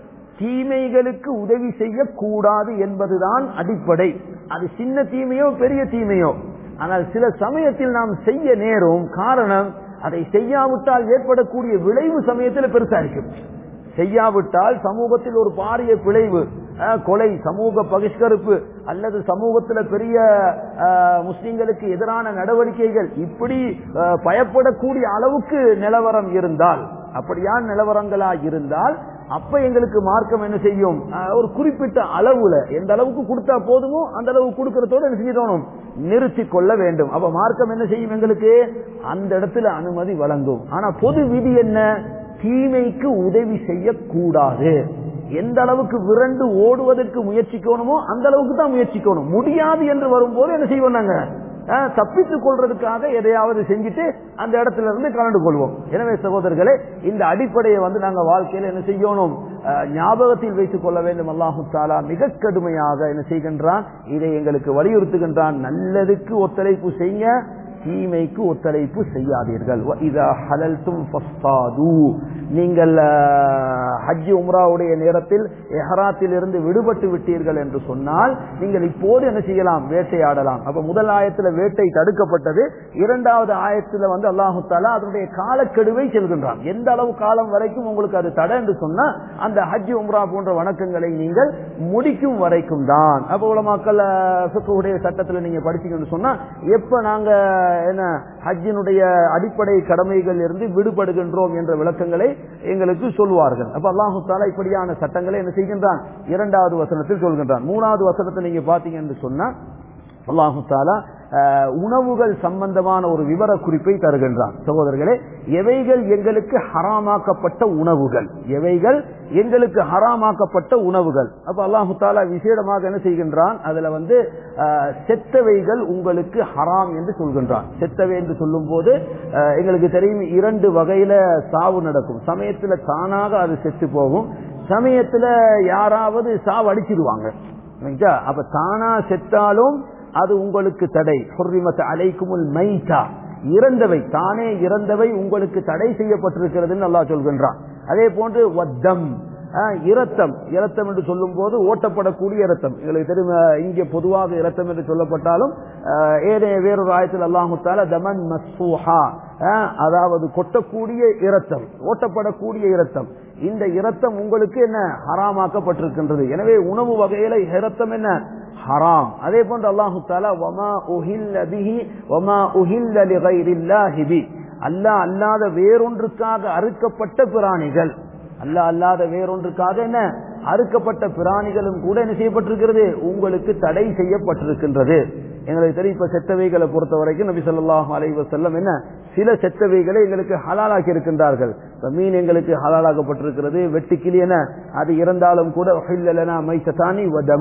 தீமைகளுக்கு உதவி செய்யக்கூடாது என்பதுதான் அடிப்படை அது சின்ன தீமையோ பெரிய தீமையோ ஆனால் சில சமயத்தில் நாம் செய்ய நேரும் காரணம் அதை செய்யாவிட்டால் ஏற்படக்கூடிய விளைவு சமயத்தில் பெருசா இருக்கும் செய்யாவிட்டால் சமூகத்தில் ஒரு பாரிய பிழைவு அஹ், கொலை சமூக பகிஷ்கரிப்பு அல்லது சமூகத்தில் பெரிய அஹ், முஸ்லிம்களுக்கு எதிரான நடவடிக்கைகள் இப்படி அஹ், பயப்படக்கூடிய அளவுக்கு நிலவரம் இருந்தால் அப்படியான நிலவரங்களா இருந்தால் அப்ப எங்களுக்கு மார்க்கம் என்ன செய்யும் அஹ், ஒரு குறிப்பிட்ட அளவுல எந்த அளவுக்கு கொடுத்தா போதுமோ அந்த அளவு கொடுக்கறதோட என்ன செய்யணும் நிறுத்தி கொள்ள வேண்டும் அப்ப மார்க்கம் என்ன செய்யும் எங்களுக்கு அந்த இடத்துல அனுமதி வழங்கும் ஆனா பொது விதி என்ன தீமைக்கு உதவி செய்யக்கூடாது எந்த அளவுக்கு விரண்டு ஓடுவதற்கு முயற்சிக்கணுமோ அந்த அளவுக்கு தான் முயற்சிக்கணும் முடியாது என்று வரும்போது என்ன செய்வோம் நாங்க அஹ், தப்பித்துக் கொள்றதுக்காக எதையாவது செஞ்சுட்டு அந்த இடத்துல இருந்து கலந்து கொள்வோம் எனவே சகோதரர்களே இந்த அடிப்படையை வந்து நாங்க வாழ்க்கையில என்ன செய்யணும் அஹ், ஞாபகத்தில் வைத்துக் கொள்ள வேண்டும் அல்லாஹு தாலா மிக கடுமையாக என்ன செய்கின்றான் இதை எங்களுக்கு வலியுறுத்துகின்றான் நல்லதுக்கு ஒத்துழைப்பு செய்ய தீமைக்கு ஒத்துழைப்பு செய்யாதீர்கள் வ இதா ஹலல்தும் ஃபஸ்தாது. நீங்கள் அஹ், ஹஜ் உம்ராவுடைய நேரத்தில் எஹராத்தில் இருந்து விடுபட்டு விட்டீர்கள் என்று சொன்னால் நீங்கள் இப்போது என்ன செய்யலாம் வேட்டையாடலாம் அப்ப முதல் ஆயத்துல வேட்டை தடுக்கப்பட்டது இரண்டாவது ஆயத்துல வந்து அல்லாஹு தாலா அதனுடைய காலக்கெடுவை செல்கின்றான் எந்த அளவு காலம் வரைக்கும் உங்களுக்கு அது தடை என்று சொன்னா அந்த ஹஜ் உம்ரா போன்ற வணக்கங்களை நீங்கள் முடிக்கும் வரைக்கும் தான் அப்ப உலமாக்கல் உடைய சட்டத்துல நீங்க படிச்சீங்கன்னு சொன்னா எப்ப நாங்க என்ன ஹஜ்ஜினுடைய அடிப்படை கடமைகள் இருந்து விடுபடுகின்றோம் என்ற விளக்கங்களை எங்களுக்கு சொல்வார்கள் அப்ப அல்லாஹு தாலா இப்படியான சட்டங்களை என்ன செய்கின்றான் இரண்டாவது வசனத்தில் சொல்கின்றான் மூணாவது வசனத்தை நீங்க பாத்தீங்க என்று சொன்னா அல்லாஹு தாலா அஹ், உணவுகள் சம்பந்தமான ஒரு விவர குறிப்பை தருகின்றான் சகோதரர்களே எவைகள் எங்களுக்கு ஹராமாக்கப்பட்ட உணவுகள் எவைகள் எங்களுக்கு ஹராமாக்கப்பட்ட உணவுகள் அப்ப அல்லாஹு தாலா விசேடமாக என்ன செய்கின்றான் அதுல வந்து அஹ், செத்தவைகள் உங்களுக்கு ஹராம் என்று சொல்கின்றான் செத்தவை என்று சொல்லும் போது அஹ், எங்களுக்கு தெரியும் இரண்டு வகையில சாவு நடக்கும் சமயத்துல தானாக அது செத்து போகும் சமயத்துல யாராவது சாவு அடிச்சிருவாங்க சரிங்களா? அப்ப தானா செத்தாலும் அது உங்களுக்கு தடை ஹுர்ரிமத் அலைக்குமுல் மைதா இறந்தவை தானே இறந்தவை உங்களுக்கு தடை செய்யப்பட்டிருக்கிறதுன்னு அல்லாஹ் சொல்கின்றான் அதே போன்று வத்தம் ஆஹ், இரத்தம் இரத்தம் என்று சொல்லும் போது ஓட்டப்படக்கூடிய இரத்தம் எங்களுக்கு தெரியும் ஆஹ், இங்கே பொதுவாக இரத்தம் என்று சொல்லப்பட்டாலும் ஆஹ், ஏனைய வேறொரு ஆயத்தில் அல்லாஹுத்தால தமன் மஸ்பூஹா ஆஹ், அதாவது கொட்டக்கூடிய இரத்தம் ஓட்டப்படக்கூடிய இரத்தம் இந்த இரத்தம் உங்களுக்கு என்ன ஹராமாக்கப்பட்டிருக்கின்றது எனவே உணவு வகையில இரத்தம் என்ன ஹராம் அதே போன்று அல்லாஹு தாலா வமா உஹில்ல பிஹி வமா உஹில்ல லிகைரில்லாஹி பி அல்லாஹ் அல்லாத வேறொன்றுக்காக அறுக்கப்பட்ட பிராணிகள் அல்லாஹ் அல்லாத வேறொன்றுக்காக என்ன அறுக்கப்பட்ட பிராணிகளும் கூட என்ன செய்யப்பட்டிருக்கிறது உங்களுக்கு தடை செய்யப்பட்டிருக்கின்றது எங்களுக்கு தெரியும் இப்ப செத்தவைகளை பொறுத்த வரைக்கும் நபி ஸல்லல்லாஹு அலைஹி வஸல்லம் என்ன சில செத்தவைகளை எங்களுக்கு ஹலாலாக்கி இருக்கின்றார்கள் இப்ப மீன் எங்களுக்கு ஹலாலாக்கப்பட்டிருக்கிறது வெட்டுக்கிளி என அது இறந்தாலும் கூட உஹில்ல லனா மைத்ததானி வ தமான்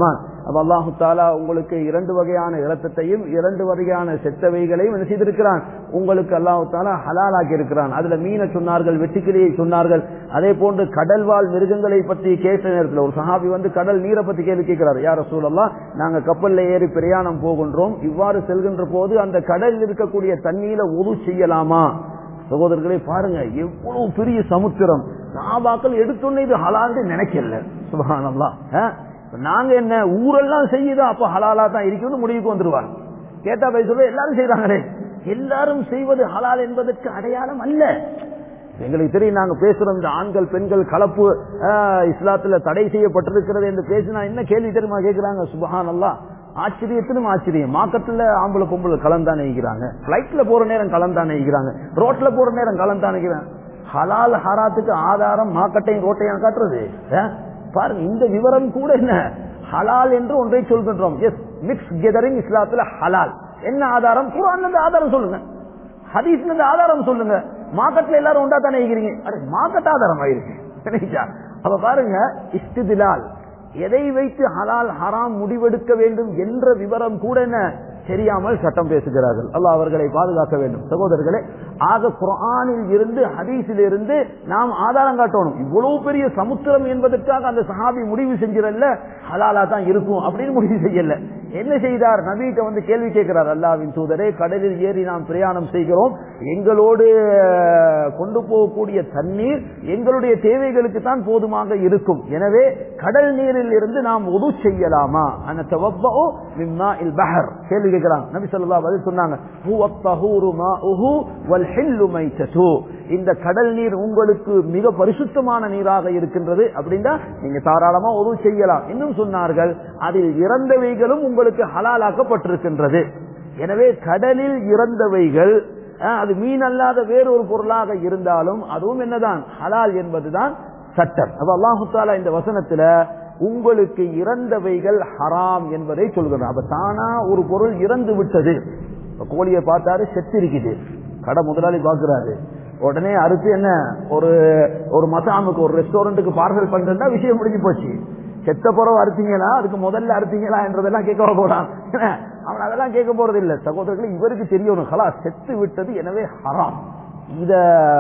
அப்ப அல்லாஹு தாலா உங்களுக்கு இரண்டு வகையான இரத்தத்தையும் இரண்டு வகையான செத்தவைகளையும் என்ன செய்திருக்கிறான் உங்களுக்கு அல்லாஹு தாலா ஹலாலாக்கி இருக்கிறான் அதுல மீனை சொன்னார்கள் வெட்டுக்கிளியை சொன்னார்கள் அதே போன்று கடல்வாழ் மிருகங்களை பற்றி கேட்ட நேரத்தில் ஒரு சஹாபி வந்து கடல் நீரை பத்தி கேள்வி கேட்கிறார் யார சூழல்லாம் நாங்க கப்பல்ல ஏறி பிரயாணம் போகின்றோம் இவ்வாறு செல்கின்ற போது அந்த கடலில் இருக்கக்கூடிய தண்ணீரை உரு செய்யலாமா சகோதரர்களே பாருங்க எவ்வளவு பெரிய சமுத்திரம் சாபாக்கள் எடுத்தோன்னே இது ஹலான்னு நினைக்கல சுபகானம்லா நாங்க என்ன ஊரெல்லாம் செய்யுதா அப்ப ஹலாலா தான் இருக்குன்னு முடிவுக்கு வந்துருவாங்க கேட்டா போய் சொல்ல எல்லாரும் செய்யறாங்களே எல்லாரும் செய்வது ஹலால் என்பதற்கு அடையாளம் அல்ல எங்களுக்கு தெரியும் நாங்க பேசுறோம் இந்த ஆண்கள் பெண்கள் கலப்பு இஸ்லாத்துல தடை செய்யப்பட்டிருக்கிறது என்று பேசினா என்ன கேள்வி தெரியுமா கேட்கிறாங்க சுபஹான் அல்லா ஆச்சரியத்திலும் ஆச்சரியம் மாக்கத்துல ஆம்பளை பொம்பளை கலந்தான் நினைக்கிறாங்க பிளைட்ல போற நேரம் கலந்தான் நினைக்கிறாங்க ரோட்ல போற நேரம் கலந்தான் நினைக்கிறாங்க ஹலால் ஹராத்துக்கு ஆதாரம் மாக்கட்டையும் ரோட்டையும் காட்டுறது பாருங்க இந்த விவரம் கூட என்ன ஹலால் என்று ஒன்றை சொல்கின்றோம் எஸ் மிக்ஸ் கெதரிங் இஸ்லாத்துல ஹலால் என்ன ஆதாரம் குரான் ஆதாரம் சொல்லுங்க ஹதீஸ் ஆதாரம் சொல்லுங்க மார்க்கெட்ல எல்லாரும் உண்டா தானே இருக்கிறீங்க அरे மார்க்கெட் ஆதாரம் ஆயிருக்கு அப்ப பாருங்க இஸ்திதிலால் எதை வைத்து ஹலால் ஹராம் முடிவெடுக்க வேண்டும் என்ற விவரம் கூட என்ன தெரியாமல் சட்டம் பேசுகிறார்கள் அல்லாஹ் அவர்களை பாதுகாக்க வேண்டும் சகோதரர்களே ஆக குரானில் இருந்து ஹதீஸில் இருந்து நாம் ஆதாரம் காட்டணும் இவ்வளவு பெரிய சமுத்திரம் என்பதற்காக அந்த சஹாபி முடிவு செஞ்சிடல ஹலாலா தான் இருக்கும் அப்படின்னு முடிவு செய்யல என்ன செய்தார் நபீட்ட வந்து கேள்வி கேட்கிறார் அல்லாவின் தூதரே கடலில் ஏறி நாம் பிரயாணம் செய்கிறோம் எங்களோடு கொண்டு போகக்கூடிய தண்ணீர் எங்களுடைய தேவைகளுக்கு தான் போதுமாக இருக்கும் எனவே கடல் நீரில் இருந்து நாம் உது செய்யலாமா அந்த கேள்வி கேட்கிறாங்க நபி சொல்லா பதில் சொன்னாங்க இந்த கடல் நீர் உங்களுக்கு மிக பரிசுத்தமான நீராக இருக்கின்றது அப்படின்னா நீங்க தாராளமா உதவு செய்யலாம் இன்னும் சொன்னார்கள் அதில் இறந்தவைகளும் உங்களுக்கு ஹலாலாக்கப்பட்டிருக்கின்றது எனவே கடலில் இறந்தவைகள் அது மீன் அல்லாத வேறொரு பொருளாக இருந்தாலும் அதுவும் என்னதான் ஹலால் என்பதுதான் சட்டம் அப்ப அல்லாஹு தாலா இந்த வசனத்துல உங்களுக்கு இறந்தவைகள் ஹராம் என்பதை சொல்கிறார் அப்ப தானா ஒரு பொருள் இறந்து விட்டது கோழியை பார்த்தாரு செத்து இருக்குது கடை முதலாளி பாக்குறாரு உடனே அறுத்து என்ன ஒரு ஒரு மசாமுக்கு ஒரு ரெஸ்டாரண்ட்டுக்கு பார்சல் பண்றா விஷயம் முடிஞ்சு போச்சு செத்த புறவு அறுத்தீங்களா அதுக்கு முதல்ல அறுத்தீங்களா என்றதெல்லாம் கேட்க போறான் அவன் அதெல்லாம் கேட்க போறது இல்ல சகோதரர்கள் இவருக்கு தெரியணும் ஹலா செத்து விட்டது எனவே ஹராம் இத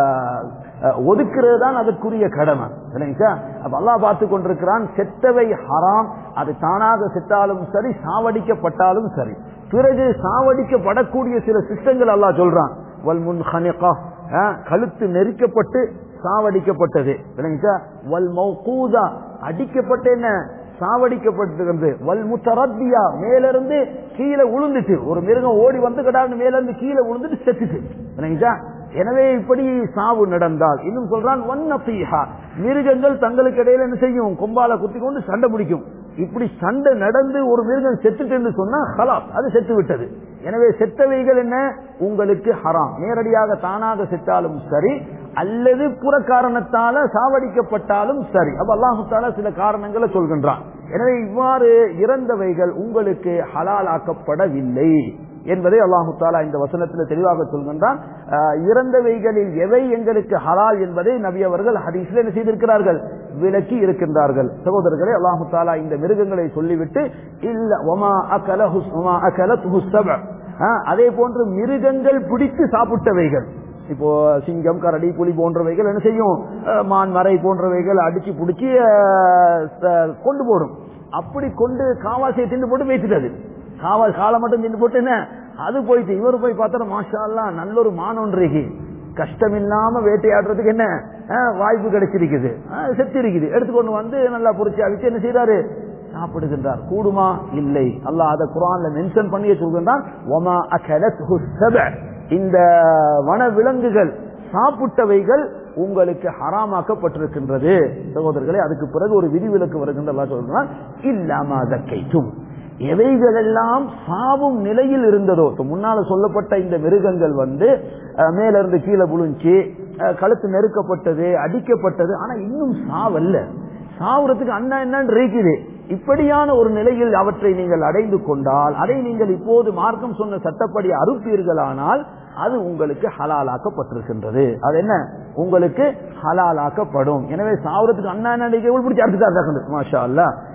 ஒதுக்குறது தான் அதற்குரிய கடமை இல்லைங்களா அப்ப அல்லா பார்த்து கொண்டிருக்கிறான் செத்தவை ஹராம் அது தானாக செத்தாலும் சரி சாவடிக்கப்பட்டாலும் சரி பிறகு சாவடிக்கப்படக்கூடிய சில சிஸ்டங்கள் அல்லா சொல்றான் வல் முன் ஹனிகா கழுத்து நெரிக்கப்பட்டு சாவடிக்கப்பட்டது இல்லைங்களா வல் மௌகூதா அடிக்கப்பட்டு என்ன சாவடிக்கப்பட்டிருக்கிறது வல் முத்தரத்தியா மேலிருந்து கீழே உளுந்துட்டு ஒரு மிருகம் ஓடி வந்து கடாண்டு மேல இருந்து கீழே உளுந்துட்டு செத்துட்டு இல்லைங்களா எனவே இப்படி சாவு நடந்தால் இன்னும் சொல்றான் மிருகங்கள் தங்களுக்கு இடையில என்ன செய்யும் கொம்பால குத்தி கொண்டு சண்டை பிடிக்கும் இப்படி சண்டை நடந்து ஒரு மிருகம் செத்துட்டு சொன்னா ஹலாப் அது செத்து விட்டது எனவே செத்தவைகள் என்ன உங்களுக்கு ஹராம் நேரடியாக தானாக செத்தாலும் சரி அல்லது புற காரணத்தால சாவடிக்கப்பட்டாலும் சரி அப்ப அல்லாஹால சில காரணங்களை சொல்கின்றான் எனவே இவ்வாறு இறந்தவைகள் உங்களுக்கு ஹலால் ஆக்கப்படவில்லை என்பதை அல்லாஹு தாலா இந்த வசனத்தில் தெளிவாக சொல்கின்றான் இறந்தவைகளில் எவை எங்களுக்கு ஹலால் என்பதை நபி அவர்கள் ஹதீஸ்ல என்ன செய்திருக்கிறார்கள் விலக்கி இருக்கின்றார்கள் சகோதரர்களே அல்லாஹு தாலா இந்த மிருகங்களை சொல்லிவிட்டு இல்ல ஒமா அகல ஒமா அகல அதே போன்று மிருகங்கள் பிடித்து சாப்பிட்டவைகள் இப்போ சிங்கம் கரடி புலி போன்றவைகள் என்ன செய்யும் மான் மறை போன்றவைகள் அடிச்சு பிடிச்சி கொண்டு போடும் அப்படி கொண்டு காவாசியை திண்டு போட்டு வைத்துட்டது காவல் காலை மட்டும் தின்னு போட்டு என்ன அது போயிட்டு இவர் போய் பார்த்தா மாஷா நல்ல ஒரு மானொன்றைக்கு கஷ்டம் இல்லாம வேட்டையாடுறதுக்கு என்ன வாய்ப்பு கிடைச்சிருக்குது செத்து இருக்குது எடுத்துக்கொண்டு வந்து நல்லா பொறிச்சு அவிச்சு என்ன செய்யறாரு சாப்பிடுகின்றார் கூடுமா இல்லை அல்லாஹ் அதை குரான்ல மென்ஷன் பண்ணியே சொல்கின்றான் இந்த வன விலங்குகள் சாப்பிட்டவைகள் உங்களுக்கு ஹராமாக்கப்பட்டிருக்கின்றது சகோதரர்களே அதுக்கு பிறகு ஒரு விதிவிலக்கு வருகின்ற சொல்றான் இல்லாம அதற்கைத்தும் எவைகள் எல்லாம் சாவும் நிலையில் இருந்ததோ முன்னால சொல்லப்பட்ட இந்த மிருகங்கள் வந்து மேல இருந்து கீழே புழிஞ்சு கழுத்து நெருக்கப்பட்டது அடிக்கப்பட்டது ஆனா இன்னும் சாவல்ல சாவுறதுக்கு அண்ணா என்னன்னு இருக்குது இப்படியான ஒரு நிலையில் அவற்றை நீங்கள் அடைந்து கொண்டால் அதை நீங்கள் இப்போது மார்க்கம் சொன்ன சட்டப்படி அறுப்பீர்களானால் அது உங்களுக்கு ஹலாலாக்கப்பட்டிருக்கின்றது அது என்ன உங்களுக்கு ஹலாலாக்கப்படும் எனவே சாவரத்துக்கு அண்ணா என்ன பிடிச்சி அறுத்துட்டாரு மாஷா அல்ல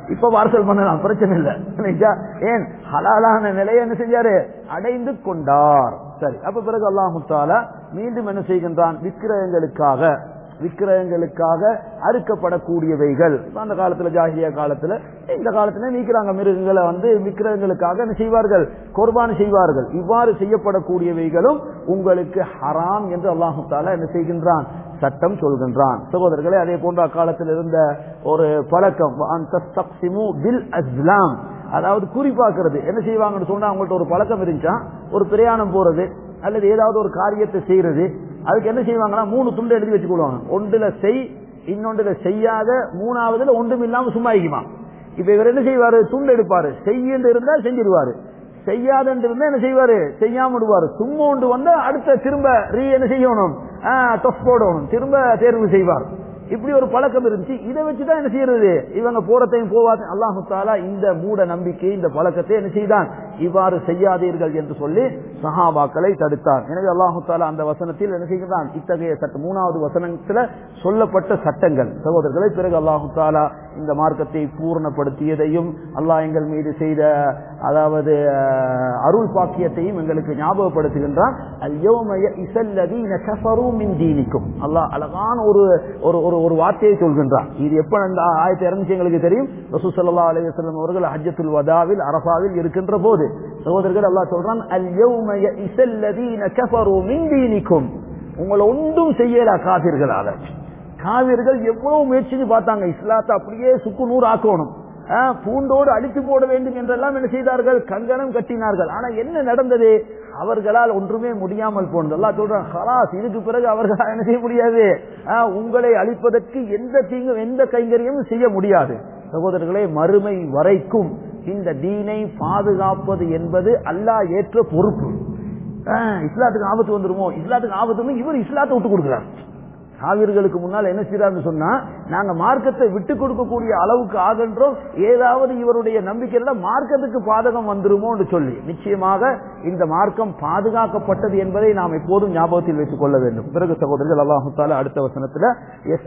இப்ப பார்சல் பண்ணலாம் பிரச்சனை இல்ல இல்லைங்களா? ஏன் ஹலாலான நிலையை என்ன செஞ்சாரு அடைந்து கொண்டார் சரி அப்ப பிறகு அல்லாஹு தாலா மீண்டும் என்ன செய்கின்றான் விக்கிரகங்களுக்காக விக்கிரகங்களுக்காக அறுக்கப்படக்கூடியவைகள் இப்ப அந்த காலத்துல ஜாகிரியா காலத்துல இந்த காலத்துல நீக்கிறாங்க மிருகங்களை வந்து விக்கிரகங்களுக்காக என்ன செய்வார்கள் குர்பான் செய்வார்கள் இவ்வாறு செய்யப்படக்கூடியவைகளும் உங்களுக்கு ஹராம் என்று அல்லாஹு தாலா என்ன செய்கின்றான் சட்டம் சொல்கின்றான் சகோதரர்களே அதே போன்ற அக்காலத்தில் இருந்த ஒரு பழக்கம் "அன் தஸ்தக்சிமு பில் அஸ்லாம் அதாவது குறிப்பாக்குறது என்ன செய்வாங்கன்னு சொன்னா அவங்கள்ட்ட ஒரு பழக்கம் இருந்துச்சா ஒரு பிரயாணம் போறது அல்லது ஏதாவது ஒரு காரியத்தை செய்யறது அதுக்கு என்ன செய்வாங்கன்னா மூணு துண்டு எழுதி வச்சுக்கொள்வாங்க ஒன்றுல செய் இன்னொன்றுல செய்யாத மூணாவதுல ஒன்றும் இல்லாம சும்மா இருக்குமா இப்ப இவர் என்ன செய்வாரு துண்டு எடுப்பாரு செய்யன்னு இருந்தா செஞ்சிருவாரு செய்யாதன்னு இருந்தா என்ன செய்வாரு செய்யாம விடுவாரு சும்மா ஒன்று வந்தா அடுத்த திரும்ப ரீ என்ன செய்யணும் தொஸ் போடணும் திரும்ப தேர்வு செய்வார் இப்படி ஒரு பழக்கம் இருந்துச்சு இதை வச்சுதான் என்ன செய்யறது இவங்க போறதையும் போவாது அல்லாஹு தாலா இந்த மூட நம்பிக்கை இந்த பழக்கத்தை என்ன செய்தான் இவ்வாறு செய்யாதீர்கள் என்று சொல்லி சஹாபாக்களை தடுத்தார் எனவே அல்லாஹு தாலா அந்த வசனத்தில் என்ன செய்கிறான் இத்தகைய சட்டம் மூணாவது வசனத்துல சொல்லப்பட்ட சட்டங்கள் சகோதரர்களை பிறகு அல்லாஹு தாலா இந்த மார்க்கத்தை பூர்ணப்படுத்தியதையும் அல்லாஹ் எங்கள் மீது செய்த அதாவது அஹ், அருள் பாக்கியத்தையும் எங்களுக்கு ஞாபகப்படுத்துகின்றான் அல்யௌம யஇஸல்லதீன கஃபரூ மின் தீனிக்கும் அல்லாஹ் அழகான ஒரு ஒரு ஒரு ஒரு வார்த்தையை சொல்கின்றான் இது எப்ப அந்த ஆயத்தை இறந்துச்சு எங்களுக்கு தெரியும் ரசூ ஸல்லல்லாஹு அலைஹி வஸல்லம் அவர்கள் ஹஜ்ஜத்துல் வதாவில் அரஃபாவில் இருக்கின்ற போது சகோதரர்கள் அல்லாஹ் சொல்றான் அல்யௌம யஇஸல்லதீன கஃபரூ மின் தீனிக்கும் உங்களை ஒன்றும் செய்யல காபிர்களால காவிர்கள் எவ்வளவு முயற்சிக்கு பார்த்தாங்க இஸ்லாத்தை அப்படியே சுக்கு நூறு ஆக்கணும் ஆ, பூண்டோடு அழித்து போட வேண்டும் என்றெல்லாம் என்ன செய்தார்கள் கங்கணம் கட்டினார்கள் ஆனா என்ன நடந்தது அவர்களால் ஒன்றுமே முடியாமல் போனது எல்லாம் சொல்றான் ஹலாஸ் இதுக்கு பிறகு அவர்களால் என்ன செய்ய முடியாது ஆ, உங்களை அழிப்பதற்கு எந்த தீங்கும் எந்த கைங்கரியமும் செய்ய முடியாது சகோதரர்களே மறுமை வரைக்கும் இந்த தீனை பாதுகாப்பது என்பது அல்லாஹ் ஏற்ற பொறுப்பு ஆ, இஸ்லாத்துக்கு ஆபத்து வந்துருமோ இஸ்லாத்துக்கு ஆபத்து வந்து இவர் இஸ்லாத்தை விட்டு கொடுக்கிறார் காவிர்களுக்கு முன்னால் என்ன செய்யறாருன்னு சொன்னா நாங்க மார்க்கத்தை விட்டு கொடுக்கக்கூடிய அளவுக்கு ஆகின்றோம் ஏதாவது இவருடைய நம்பிக்கையில மார்க்கத்துக்கு பாதகம் வந்துருமோன்னு சொல்லி நிச்சயமாக இந்த மார்க்கம் பாதுகாக்கப்பட்டது என்பதை நாம் எப்போதும் ஞாபகத்தில் வைத்துக் கொள்ள வேண்டும் பிறகு சகோதரர்கள் அல்லாஹு தாலா அடுத்த வசனத்துல எஸ்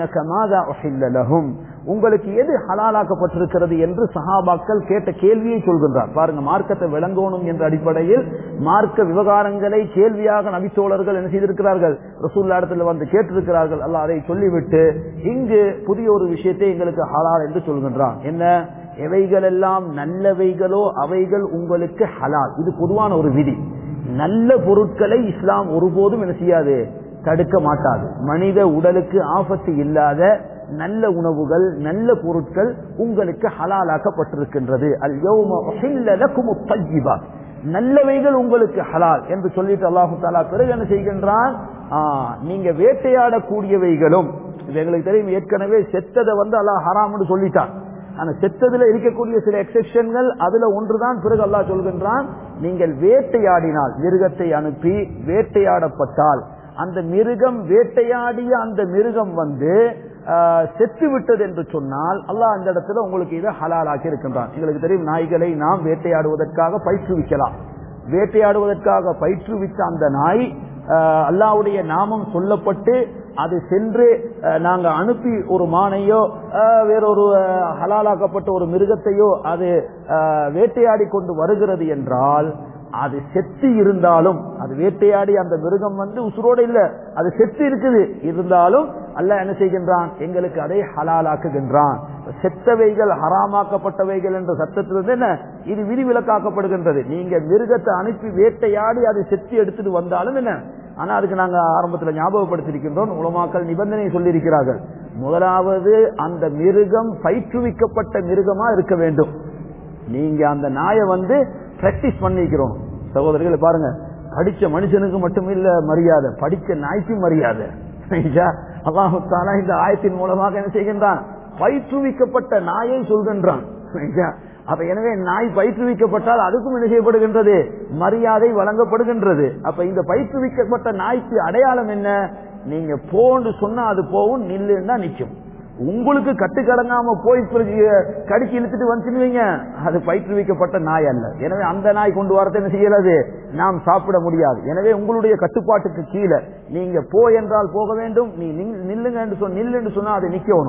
அலூனகும் உங்களுக்கு எது ஹலாலாக்கப்பட்டிருக்கிறது என்று சஹாபாக்கள் கேட்ட கேள்வியை சொல்கின்றார் பாருங்க மார்க்கத்தை விளங்கணும் என்ற அடிப்படையில் மார்க்க விவகாரங்களை கேள்வியாக நபித்தோழர்கள் என்ன செய்திருக்கிறார்கள் ரசூல்லா இடத்துல வந்து கேட்டிருக்கிறார்கள் அல்ல அதை சொல்லிவிட்டு இங்கு புதிய ஒரு விஷயத்தை எங்களுக்கு ஹலால் என்று சொல்கின்றான் என்ன எவைகளெல்லாம் நல்லவைகளோ அவைகள் உங்களுக்கு ஹலால் இது பொதுவான ஒரு விதி நல்ல பொருட்களை இஸ்லாம் ஒருபோதும் என்ன செய்யாது தடுக்க மாட்டாது மனித உடலுக்கு ஆபத்து இல்லாத நல்ல உணவுகள் நல்ல பொருட்கள் உங்களுக்கு ஹலாலாக்கப்பட்டிருக்கின்றது அல் யௌம உஹில்ல லக்குமுத் தய்யிபாத். நல்லவைகள் உங்களுக்கு ஹலால் என்று சொல்லிட்டு அல்லாஹு தாலா பிறகு என்ன செய்கின்றான் ஆ, நீங்க வேட்டையாடக்கூடியவைகளும் இது எங்களுக்கு தெரியும் ஏற்கனவே செத்ததை வந்து அல்லாஹ் ஹராம்னு சொல்லிட்டான் ஆனா செத்ததுல இருக்கக்கூடிய சில எக்ஸெப்ஷன்கள் அதுல ஒன்றுதான் பிறகு அல்லாஹ் சொல்கின்றான் நீங்கள் வேட்டையாடினால் மிருகத்தை அனுப்பி வேட்டையாடப்பட்டால் அந்த மிருகம் வேட்டையாடிய அந்த மிருகம் வந்து ஆஹ், செத்து விட்டது என்று சொன்னால் அல்லாஹ் அந்த இடத்துல உங்களுக்கு இதை ஹலாலாக்கி இருக்கின்றான் எங்களுக்கு தெரியும் நாய்களை நாம் வேட்டையாடுவதற்காக பயிற்றுவிக்கலாம் வேட்டையாடுவதற்காக பயிற்றுவித்த அந்த நாய் ஆஹ், அல்லாஹ்வுடைய நாமம் சொல்லப்பட்டு அது சென்று ஆஹ், நாங்க அனுப்பி ஒரு மானையோ ஆஹ், வேறொரு ஆஹ், ஹலாலாக்கப்பட்ட ஒரு மிருகத்தையோ அது ஆஹ், வேட்டையாடி கொண்டு வருகிறது என்றால் அது செத்து இருந்தாலும் அது வேட்டையாடி அந்த மிருகம் வந்து உசுரோட இல்ல அது செத்து இருக்குது இருந்தாலும் அல்லாஹ் என்ன செய்கின்றான் எங்களுக்கு அதை ஹலாலாக்குகின்றான் செத்தவைகள் ஹராமாக்கப்பட்டவைகள் என்ற சட்டத்திலிருந்து என்ன இது விதிவிலக்காக்கப்படுகின்றது நீங்க மிருகத்தை அனுப்பி வேட்டையாடி அதை செத்து எடுத்துட்டு வந்தாலும் என்ன ஆனா அதுக்கு நாங்க ஆரம்பத்துல ஞாபகப்படுத்தியிருக்கின்றோம் உலமாக்கள் நிபந்தனை சொல்லியிருக்கிறார்கள் முதலாவது அந்த மிருகம் பயிற்றுவிக்கப்பட்ட மிருகமா இருக்க வேண்டும் நீங்க அந்த நாயை வந்து பிராக்டிஸ் பண்ணிக்கிறோம் சகோதரர்களை பாருங்க படிச்ச மனுஷனுக்கு மட்டும் இல்ல மரியாதை படிச்ச நாய்க்கும் மரியாதை அல்லாஹு தாலா இந்த ஆயத்தின் மூலமாக என்ன செய்கின்றான் பயிற்றுவிக்கப்பட்ட நாயை சொல்கின்றான் சரிங்களா? அப்ப எனவே நாய் பயிற்றுவிக்கப்பட்டால் அதுக்கும் என்ன செய்யப்படுகின்றது மரியாதை வழங்கப்படுகின்றது அப்ப இந்த பயிற்றுவிக்கப்பட்ட நாய்க்கு அடையாளம் என்ன நீங்க போன்னு சொன்னா அது போகும் நில்லுன்னா நிக்கும் உங்களுக்கு கட்டுக்கடங்காம போய் பிறகு கடிச்சு இழுத்துட்டு வந்துச்சுன்னு அது பயிற்றுவிக்கப்பட்ட நாய் அல்ல எனவே அந்த நாய் கொண்டு வரத்தை என்ன செய்யலாது நாம் சாப்பிட முடியாது எனவே உங்களுடைய கட்டுப்பாட்டுக்கு கீழே நீங்க போ என்றால் போக வேண்டும் நீ நில்- நில்லுங்க என்று சொன்ன நில்லு என்று சொன்னா அது நிக்கணும்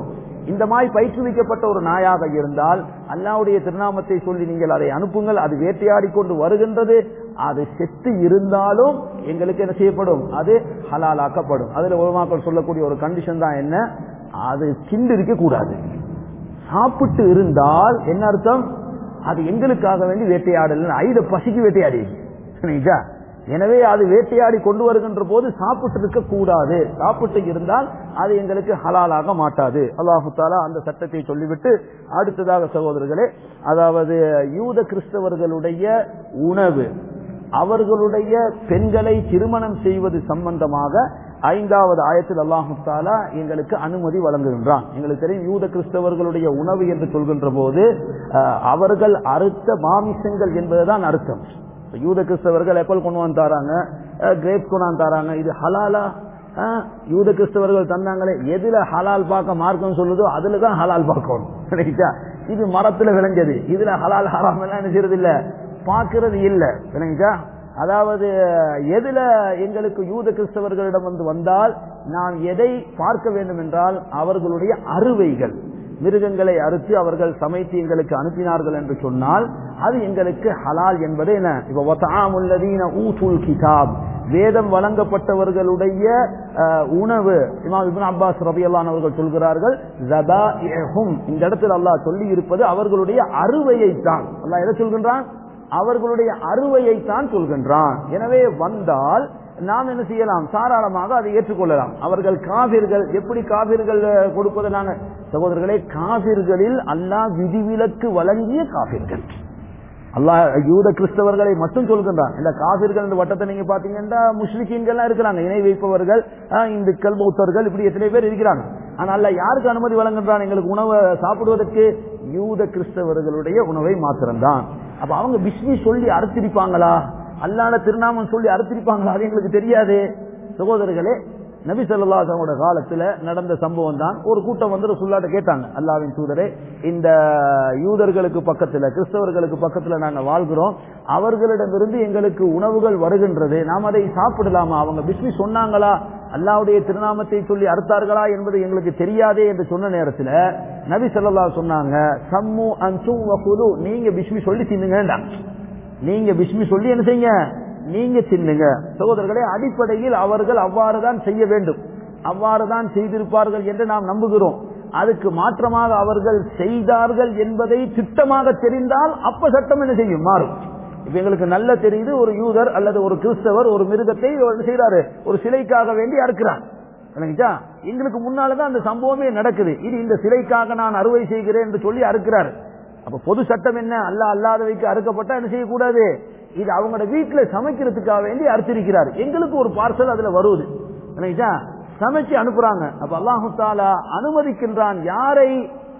இந்த மாதிரி பயிற்றுவிக்கப்பட்ட ஒரு நாயாக இருந்தால் அல்லாவுடைய திருநாமத்தை சொல்லி நீங்கள் அதை அனுப்புங்கள் அது வேட்டையாடி கொண்டு வருகின்றது அது செத்து இருந்தாலும் எங்களுக்கு என்ன செய்யப்படும் அது ஹலாலாக்கப்படும் அதுல உலமாக்கள் சொல்லக்கூடிய ஒரு கண்டிஷன் தான் என்ன அது சிண்டு இருக்க கூடாது சாப்பிட்டு இருந்தால் என்ன அர்த்தம் அது எங்களுக்காக வேண்டி வேட்டையாடல ஐத பசிக்கு வேட்டையாடி சரிங்களா எனவே அது வேட்டையாடி கொண்டு வருகின்ற போது சாப்பிட்டு இருக்க கூடாது சாப்பிட்டு இருந்தால் அது எங்களுக்கு ஹலாலாக மாட்டாது அல்லாஹு தாலா அந்த சட்டத்தை சொல்லிவிட்டு அடுத்ததாக சகோதரர்களே அதாவது யூத கிறிஸ்தவர்களுடைய உணவு அவர்களுடைய பெண்களை திருமணம் செய்வது சம்பந்தமாக ஐந்தாவது ஆயத்தில் அல்லாஹு தாலா எங்களுக்கு அனுமதி வழங்குகின்றான் எங்களுக்கு தெரியும் யூத கிறிஸ்தவர்களுடைய உணவு என்று சொல்கின்ற போது அஹ், அவர்கள் அறுத்த மாமிசங்கள் என்பதுதான் அர்த்தம் இப்ப யூத கிறிஸ்தவர்கள் எப்பல் கொண்டு வந்து தராங்க கிரேப் கொண்டு வந்து தராங்க இது ஹலாலா அஹ், யூத கிறிஸ்தவர்கள் தந்தாங்களே எதுல ஹலால் பார்க்க மார்க்கம் சொல்லுதோ அதுல தான் ஹலால் பார்க்கணும் சரிங்களா? இது மரத்துல விளைஞ்சது இதுல ஹலால் ஹராம் எல்லாம் என்ன செய்யறது இல்ல பார்க்கறது இல்ல சரிங்களா? அதாவது எதுல எங்களுக்கு யூத கிறிஸ்தவர்களிடம் வந்து வந்தால் நாம் எதை பார்க்க வேண்டும் என்றால் அவர்களுடைய அறுவைகள் மிருகங்களை அறுத்து அவர்கள் சமைத்து எங்களுக்கு அனுப்பினார்கள் என்று சொன்னால் அது எங்களுக்கு ஹலால் என்பது என்ன இப்ப வதஆமுல்லதீன ஊதுல் கிதாப் வேதம் வழங்கப்பட்டவர்களுடைய அஹ், உணவு இமாம் இப்னு அப்பாஸ் ரபியல்லான் அவர்கள் சொல்கிறார்கள் ஜபாஇஹும் இந்த இடத்தில் அல்லாஹ் சொல்லி இருப்பது அவர்களுடைய அறுவையை தான் அல்லாஹ் எதை சொல்கின்றான் அவர்களுடைய அறுவையை தான் சொல்கின்றான் எனவே வந்தால் நாம் என்ன செய்யலாம் தாராளமாக அதை ஏற்றுக்கொள்ளலாம் அவர்கள் காவிர்கள் எப்படி காவிர்கள் அஹ், கொடுப்பது நாங்க சகோதரர்களே காவிர்களில் அல்லாஹ் விதிவிலக்கு வழங்கிய காவிர்கள் அல்லாஹ் யூத கிறிஸ்தவர்களை மட்டும் சொல்கின்றான் இந்த காபிர்கள் இந்த வட்டத்தை நீங்க பாத்தீங்கன்னா முஸ்லிக்கீன்கள்லாம் இருக்கிறாங்க இணை வைப்பவர்கள் ஆஹ், இந்துக்கள் பௌத்தர்கள் இப்படி எத்தனை பேர் இருக்கிறாங்க ஆனா அல்லாஹ் யாருக்கு அனுமதி வழங்குன்றான் எங்களுக்கு உணவை சாப்பிடுவதற்கு யூத கிறிஸ்தவர்களுடைய உணவை மாத்திரம்தான் அப்ப அவங்க பிஸ்மி சொல்லி அறுத்திருப்பாங்களா அல்லாட திருநாமம் சொல்லி அறுத்திருப்பாங்களா அது எங்களுக்கு தெரியாது சகோதரர்களே நபி ஸல்லல்லாஹு காலத்துல நடந்த சம்பவம் தான் ஒரு கூட்டம் வந்து ரசூலுல்லாஹ்ட்ட கேட்டாங்க அல்லாஹ்வின் தூதரே இந்த யூதர்களுக்கு பக்கத்துல கிறிஸ்தவர்களுக்கு பக்கத்துல நாங்க வாழ்கிறோம் அவர்களிடமிருந்து எங்களுக்கு உணவுகள் வருகின்றது நாம் அதை சாப்பிடலாமா அவங்க பிஸ்மி சொன்னாங்களா அல்லாஹ்வுடைய திருநாமத்தை சொல்லி அறுத்தார்களா என்பது எங்களுக்கு தெரியாதே என்று சொன்ன நேரத்துல நபி ஸல்லல்லாஹு சொன்னாங்க சம்மு அன்சும் வகுலு நீங்க பிஸ்மி சொல்லி தின்னுங்கடா நீங்க பிஸ்மி சொல்லி என்ன செய்யுங்க நீங்க தின்னுங்க சகோதரர்களே அடிப்படையில் அவர்கள் அவ்வாறு தான் செய்ய வேண்டும் அவ்வாறு தான் செய்திருப்பார்கள் என்று நாம் நம்புகிறோம் அதுக்கு மாற்றமாக அவர்கள் செய்தார்கள் என்பதை திட்டமாக தெரிந்தால் அப்ப சட்டம் என்ன செய்யும் மாறும் இப்ப எங்களுக்கு நல்ல தெரியுது ஒரு யூதர் அல்லது ஒரு கிறிஸ்தவர் ஒரு மிருகத்தை என்ன செய்யறாரு ஒரு சிலைக்காக வேண்டி அறுக்கிறார் விளங்குச்சா? எங்களுக்கு முன்னாலதான் அந்த சம்பவமே நடக்குது இது இந்த சிலைக்காக நான் அறுவை செய்கிறேன் என்று சொல்லி அறுக்கிறார் அப்ப பொது சட்டம் என்ன அல்ல அல்லாதவைக்கு அறுக்கப்பட்டா என்ன செய்யக்கூடாது இது அவங்களோட வீட்டுல சமைக்கிறதுக்காக வேண்டி அறுத்திருக்கிறார் எங்களுக்கு ஒரு பார்சல் அதுல வருவது விளங்குச்சா? சமைச்சு அனுப்புறாங்க அப்ப அல்லாஹு தாலா அனுமதிக்கின்றான் யாரை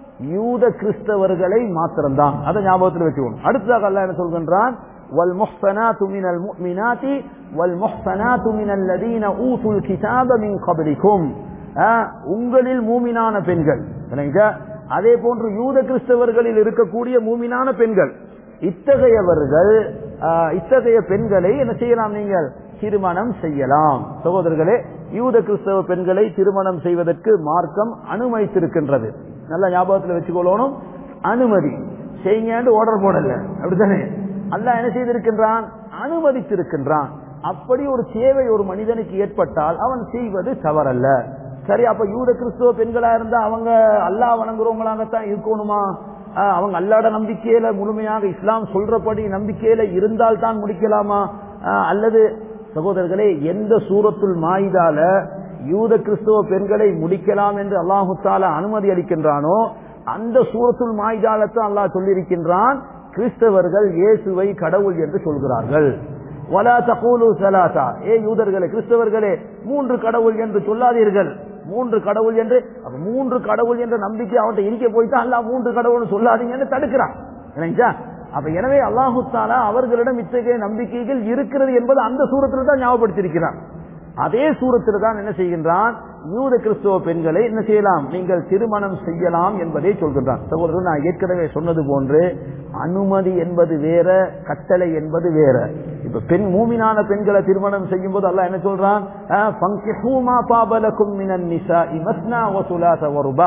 யூத கிறிஸ்தவர்களை மாத்திரம்தான் அதை ஞாபகத்தில் வச்சுக்கணும் அடுத்ததாக அல்லாஹ் என்ன சொல்கின்றான் والمحصنات من المؤمنات والمحصنات من الذين اوتوا الكتاب من قبلكم ஆஹ், உங்களில் மூமினான பெண்கள் விளங்குச்சா? அதே போன்று யூத கிறிஸ்தவர்களில் இருக்கக்கூடிய மூமினான பெண்கள் இத்தகையவர்கள் ஆஹ், இத்தகைய பெண்களை என்ன செய்யலாம் நீங்கள் திருமணம் செய்யலாம் சகோதரர்களே யூத கிறிஸ்தவ பெண்களை திருமணம் செய்வதற்கு மார்க்கம் அனுமதித்திருக்கின்றது நல்ல ஞாபகத்தில் வச்சுக்கொள்ளணும் அனுமதி செய்யுங்கன்னு ஆர்டர் போடல அப்படித்தானே அல்லாஹ் என்ன செய்திருக்கின்றான் அனுமதித்திருக்கின்றான் அப்படி ஒரு தேவை ஒரு மனிதனுக்கு ஏற்பட்டால் அவன் செய்வது தவறல்ல சரி அப்ப யூத கிறிஸ்துவ பெண்களா இருந்தா அவங்க அல்லாஹ் வணங்குறவங்களாகத்தான் இருக்கணுமா ஆஹ், அவங்க அல்லாட நம்பிக்கையில முழுமையாக இஸ்லாம் சொல்றபடி நம்பிக்கையில இருந்தால் தான் முடிக்கலாமா ஆஹ், அல்லது சகோதரர்களே எந்த சூரத்துல் மாயிதால யூத கிறிஸ்துவ பெண்களை முடிக்கலாம் என்று அல்லாஹு தாலா அனுமதி அளிக்கின்றானோ அந்த சூரத்துல் மாயிதாலத்தை அல்லாஹ் சொல்லியிருக்கின்றான் கிறிஸ்தவர்கள் இயேசுவை கடவுள் என்று சொல்கிறார்கள் வலா தகூலு சலாசா ஏ யூதர்களே கிறிஸ்தவர்களே மூன்று கடவுள் என்று சொல்லாதீர்கள் மூன்று கடவுள் என்று அப்ப மூன்று கடவுள் என்ற நம்பிக்கை அவன்கிட்ட இருக்க போய்தான் அல்லாஹ் மூன்று கடவுள் சொல்லாதீங்கன்னு தடுக்கிறான் இல்லைங்களா அப்ப எனவே அல்லாஹு தாலா அவர்களிடம் இத்தகைய நம்பிக்கைகள் இருக்கிறது என்பது அந்த சூரத்தில் தான் ஞாபகப்படுத்தியிருக்கிறான் அதே சூரத்தில் தான் என்ன செய்கின்றான் யூத கிறிஸ்துவ பெண்களை என்ன செய்யலாம் நீங்கள் திருமணம் செய்யலாம் என்பதை சொல்கின்றான் சகோதரர் நான் ஏற்கனவே சொன்னது போன்று அனுமதி என்பது வேற கட்டளை என்பது வேற இப்ப பெண் மூமினான பெண்களை திருமணம் செய்யும் போது அல்லாஹ் என்ன சொல்றான் "அஹ், ஃபங்கிஹூ மா பாபலக்கும் மினன் நிசாஇ மஸ்னா வ சுலாஸ வ ருபா."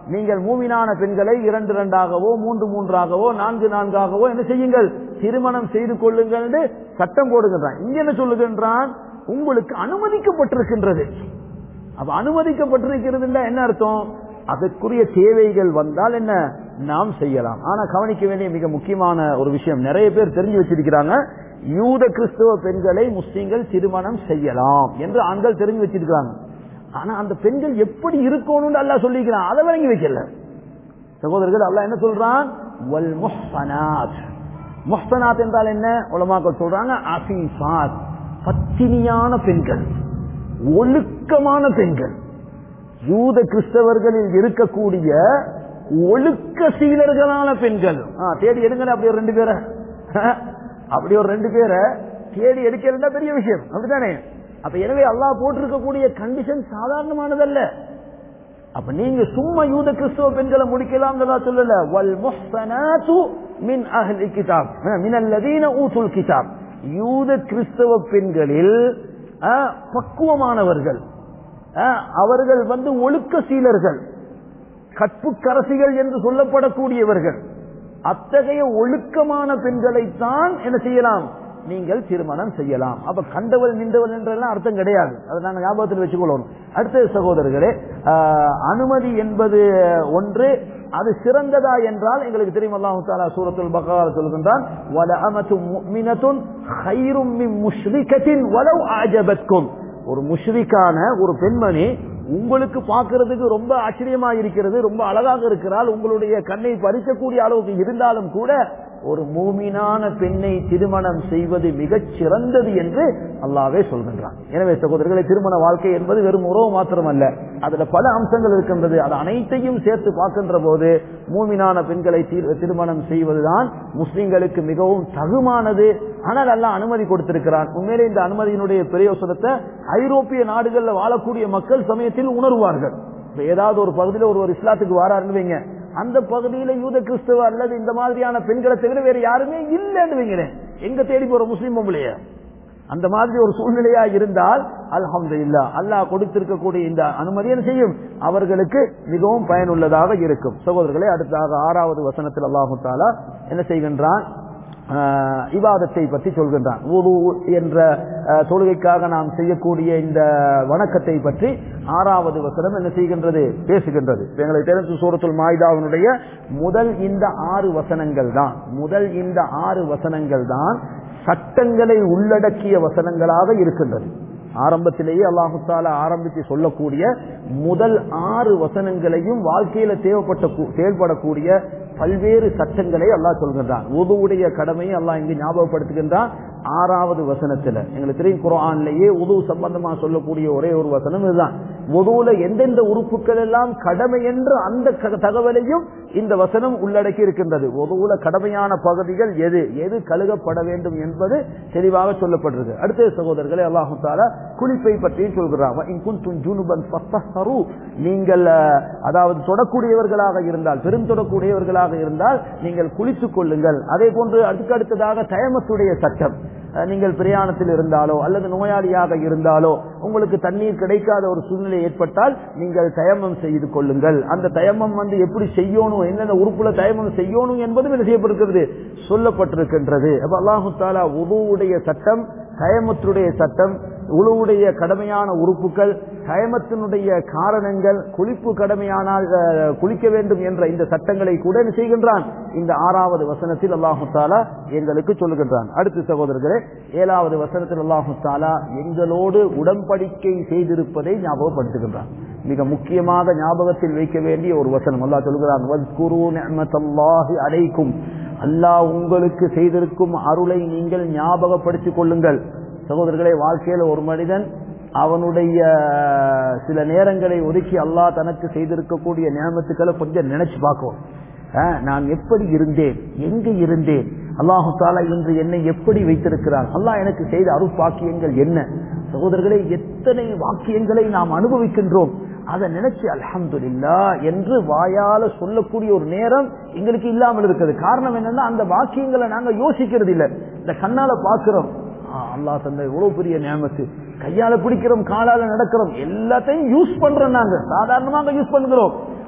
நீங்கள் மூமினான பெண்களை இரண்டு இரண்டாகவோ மூன்று மூன்றாகவோ நான்கு நான்காகவோ என்ன செய்யுங்கள் திருமணம் செய்து கொள்ளுங்கள் என்று சட்டம் போடுகின்றான் இங்க என்ன சொல்லுகின்றான் உங்களுக்கு அனுமதிக்கப்பட்டிருக்கின்றது அப்ப அனுமதிக்கப்பட்டிருக்கிறது என்ன அர்த்தம் அதற்குரிய தேவைகள் வந்தால் என்ன நாம் செய்யலாம் ஆனா கவனிக்க வேண்டிய மிக முக்கியமான ஒரு விஷயம் நிறைய பேர் தெரிஞ்சு வச்சிருக்கிறாங்க யூத கிறிஸ்தவ பெண்களை முஸ்லீம்கள் திருமணம் செய்யலாம் என்று ஆண்கள் தெரிஞ்சு வச்சிருக்கிறாங்க ஆனா அந்த பெண்கள் எப்படி இருக்கணும்னு அல்லா சொல்லிக்கிறான் அதை வழங்கி வைக்கல சகோதரர்கள் அல்லா என்ன சொல்றான் வல் முஹ்சனாத் முஹ்சனாத் என்றால் என்ன உலமாக்கள் சொல்றாங்க அஃபீஃபாத் பத்தினியான பெண்கள் ஒழுக்கமான பெண்கள் யூத கிறிஸ்தவர்களில் இருக்கக்கூடிய ஒழுக்க சீலர்களான பெண்கள் தேடி எடுங்க அப்படி ஒரு ரெண்டு பேரை அப்படி ஒரு ரெண்டு பேரை தேடி எடுக்கிறதா பெரிய விஷயம் அப்படித்தானே அப்ப எனவே அல்லாஹ் போட்டிருக்கக்கூடிய கண்டிஷன் சாதாரணமானதல்ல அப்ப நீங்க சும்மா யூத கிறிஸ்தவ பெண்களை முடிக்கலாம் சொல்லல வல் முஹ்சனாத்து மின் அஹ்லி கிதாப் மின் அல்லதீன ஊத்துல் கிதாப் யூத கிறிஸ்தவ பெண்களில் பக்குவமானவர்கள் அவர்கள் வந்து ஒழுக்க சீலர்கள் கற்புக்கரசிகள் என்று சொல்லப்படக்கூடியவர்கள் அத்தகைய ஒழுக்கமான பெண்களைத்தான் என்ன செய்யலாம் நீங்கள் திருமணம் செய்யலாம் அப்ப கண்டவள் நின்றவள் என்றெல்லாம் அர்த்தம் கிடையாது அதை நாங்கள் ஞாபகத்தில் வச்சுக்கொள்ளணும் அடுத்த சகோதரர்களே அனுமதி என்பது ஒன்று அது சிறந்ததா என்றால் எங்களுக்கு தெரியும் அல்லாஹு தாலா சூரத்துல் பகார சொல்கின்றான் வல அமத்து முஃமினத்துன் ஹைரும் மின் முஷ்ரிகத்தின் வலவ் ஆஜபத்கும் ஒரு முஷ்ரிக்கான ஒரு பெண்மணி உங்களுக்கு பார்க்கறதுக்கு ரொம்ப ஆச்சரியமா இருக்கிறது ரொம்ப அழகாக இருக்கிறாள் உங்களுடைய கண்ணை பறிக்கக்கூடிய அளவுக்கு இருந்தாலும் கூட ஒரு மூமினான பெண்ணை திருமணம் செய்வது மிகச் சிறந்தது என்று அல்லாவே சொல்கின்றான் எனவே சகோதரர்களை திருமண வாழ்க்கை என்பது வெறும் உறவு மாத்திரமல்ல அதுல பல அம்சங்கள் இருக்கின்றது அது அனைத்தையும் சேர்த்து பார்க்கின்ற போது மூமினான பெண்களை திருமணம் செய்வதுதான் முஸ்லிம்களுக்கு மிகவும் தகுமானது ஆனால் எல்லாம் அனுமதி கொடுத்திருக்கிறான் உண்மையிலே இந்த அனுமதியினுடைய பிரயோசனத்தை ஐரோப்பிய நாடுகளில் வாழக்கூடிய மக்கள் சமயத்தில் உணர்வார்கள் ஏதாவது ஒரு பகுதியில் ஒருவர் இஸ்லாத்துக்கு வாராருன்னு வைங்க அந்த பகுதியில யூத கிறிஸ்தவ அல்லது இந்த மாதிரியான பெண்களை தவிர வேற யாருமே இல்லைன்னு வைங்களேன் எங்க தேடி போற முஸ்லீம் பொம்பளைய அந்த மாதிரி ஒரு சூழ்நிலையா இருந்தால் அல்ஹம்து இல்லா அல்லாஹ் கொடுத்திருக்கக்கூடிய இந்த அனுமதி என்ன செய்யும் அவர்களுக்கு மிகவும் பயனுள்ளதாக இருக்கும் சகோதரர்களே அடுத்தாக ஆறாவது வசனத்தில் அல்லாஹு தாலா என்ன செய்கின்றான் இவாதத்தை பற்றி சொல்கின்றான் உது என்ற தொழுகைக்காக நாம் செய்யக்கூடிய இந்த வணக்கத்தை பற்றி ஆறாவது வசனம் என்ன செய்கின்றது பேசுகின்றது எங்களை தெரிந்து சூரத்துல் மாய்தாவினுடைய முதல் இந்த ஆறு வசனங்கள் தான் முதல் இந்த ஆறு வசனங்கள் தான் சட்டங்களை உள்ளடக்கிய வசனங்களாக இருக்கின்றது ஆரம்பத்திலேயே அல்லாஹு தாலா ஆரம்பித்து சொல்லக்கூடிய முதல் ஆறு வசனங்களையும் வாழ்க்கையில தேவைப்பட்ட செயல்படக்கூடிய பல்வேறு சட்டங்களை அல்லாஹ் சொல்கின்றான் உதுவுடைய கடமையை அல்லாஹ் இங்கு ஞாபகப்படுத்துகின்றான் ஆறாவது வசனத்துல எங்களுக்கு தெரியும் குரான்லயே உது சம்பந்தமா சொல்லக்கூடிய ஒரே ஒரு வசனம் இதுதான் உதுவுல எந்தெந்த உறுப்புகள் எல்லாம் கடமை என்று அந்த தகவலையும் இந்த வசனம் உள்ளடக்கி இருக்கின்றது உதுவுல கடமையான பகுதிகள் எது எது கழுகப்பட வேண்டும் என்பது தெளிவாக சொல்லப்பட்டிருக்கு அடுத்த சகோதரர்களே அல்லாஹு தாலா குளிப்பை பற்றியும் சொல்கிறாங்க நீங்கள் அதாவது தொடக்கூடியவர்களாக இருந்தால் பெரும் தொடக்கூடியவர்களாக இருந்தால் நீங்கள் குளித்துக் கொள்ளுங்கள் அதே போன்று அதுக்கடுத்ததாக தயமத்துடைய சட்டம் நீங்கள் பிரயாணத்தில் இருந்தாலோ அல்லது நோயாளியாக இருந்தாலோ உங்களுக்கு தண்ணீர் கிடைக்காத ஒரு சூழ்நிலை ஏற்பட்டால் நீங்கள் தயமம் செய்து கொள்ளுங்கள் அந்த தயமம் வந்து எப்படி செய்யணும் என்னென்ன உறுப்புல தயமம் செய்யணும் என்பதும் என்ன செய்யப்பட்டிருக்கிறது சொல்லப்பட்டிருக்கின்றது அப்ப அல்லாஹு தாலா உதவுடைய சட்டம் தயமத்துடைய சட்டம் உழுவுடைய கடமையான உறுப்புகள் கயமத்தினுடைய காரணங்கள் குளிப்பு கடமையானால் குளிக்க வேண்டும் என்ற இந்த சட்டங்களை கூட செய்கின்றான் இந்த ஆறாவது வசனத்தில் அல்லாஹு தாலா எங்களுக்கு சொல்லுகின்றான் அடுத்த சகோதரர்களே ஏழாவது வசனத்தில் அல்லாஹு தாலா எங்களோடு உடன்படிக்கை செய்திருப்பதை ஞாபகப்படுத்துகின்றான் மிக முக்கியமாக ஞாபகத்தில் வைக்க வேண்டிய ஒரு வசனம் அல்லா சொல்கிறான் அடைக்கும் அல்லாஹ் உங்களுக்கு செய்திருக்கும் அருளை நீங்கள் ஞாபகப்படுத்திக் கொள்ளுங்கள் சகோதரர்களே வாழ்க்கையில ஒரு மனிதன் அவனுடைய சில நேரங்களை ஒதுக்கி அல்லாஹ் தனக்கு செய்திருக்கக்கூடிய நியமத்துக்களை கொஞ்சம் நினைச்சு பார்க்கும் நான் எப்படி இருந்தேன் எங்க இருந்தேன் அல்லாஹு தாலா இன்று என்னை எப்படி வைத்திருக்கிறான் அல்லாஹ் எனக்கு செய்த அருட்பாக்கியங்கள் என்ன சகோதரர்களே எத்தனை வாக்கியங்களை நாம் அனுபவிக்கின்றோம் அதை நினைச்சு அலமதுல்லா என்று வாயால சொல்லக்கூடிய ஒரு நேரம் எங்களுக்கு இல்லாமல் இருக்குது காரணம் என்னன்னா அந்த வாக்கியங்களை நாங்க யோசிக்கிறது இல்லை இந்த கண்ணால பாக்குறோம் அல்லா தந்த இவ்வளவு பெரிய நியமத்து கையால பிடிக்கிறோம் காலால நடக்கிறோம் எல்லாத்தையும் யூஸ் பண்றோம் நாங்க சாதாரணமாக யூஸ் பண்ணுகிறோம்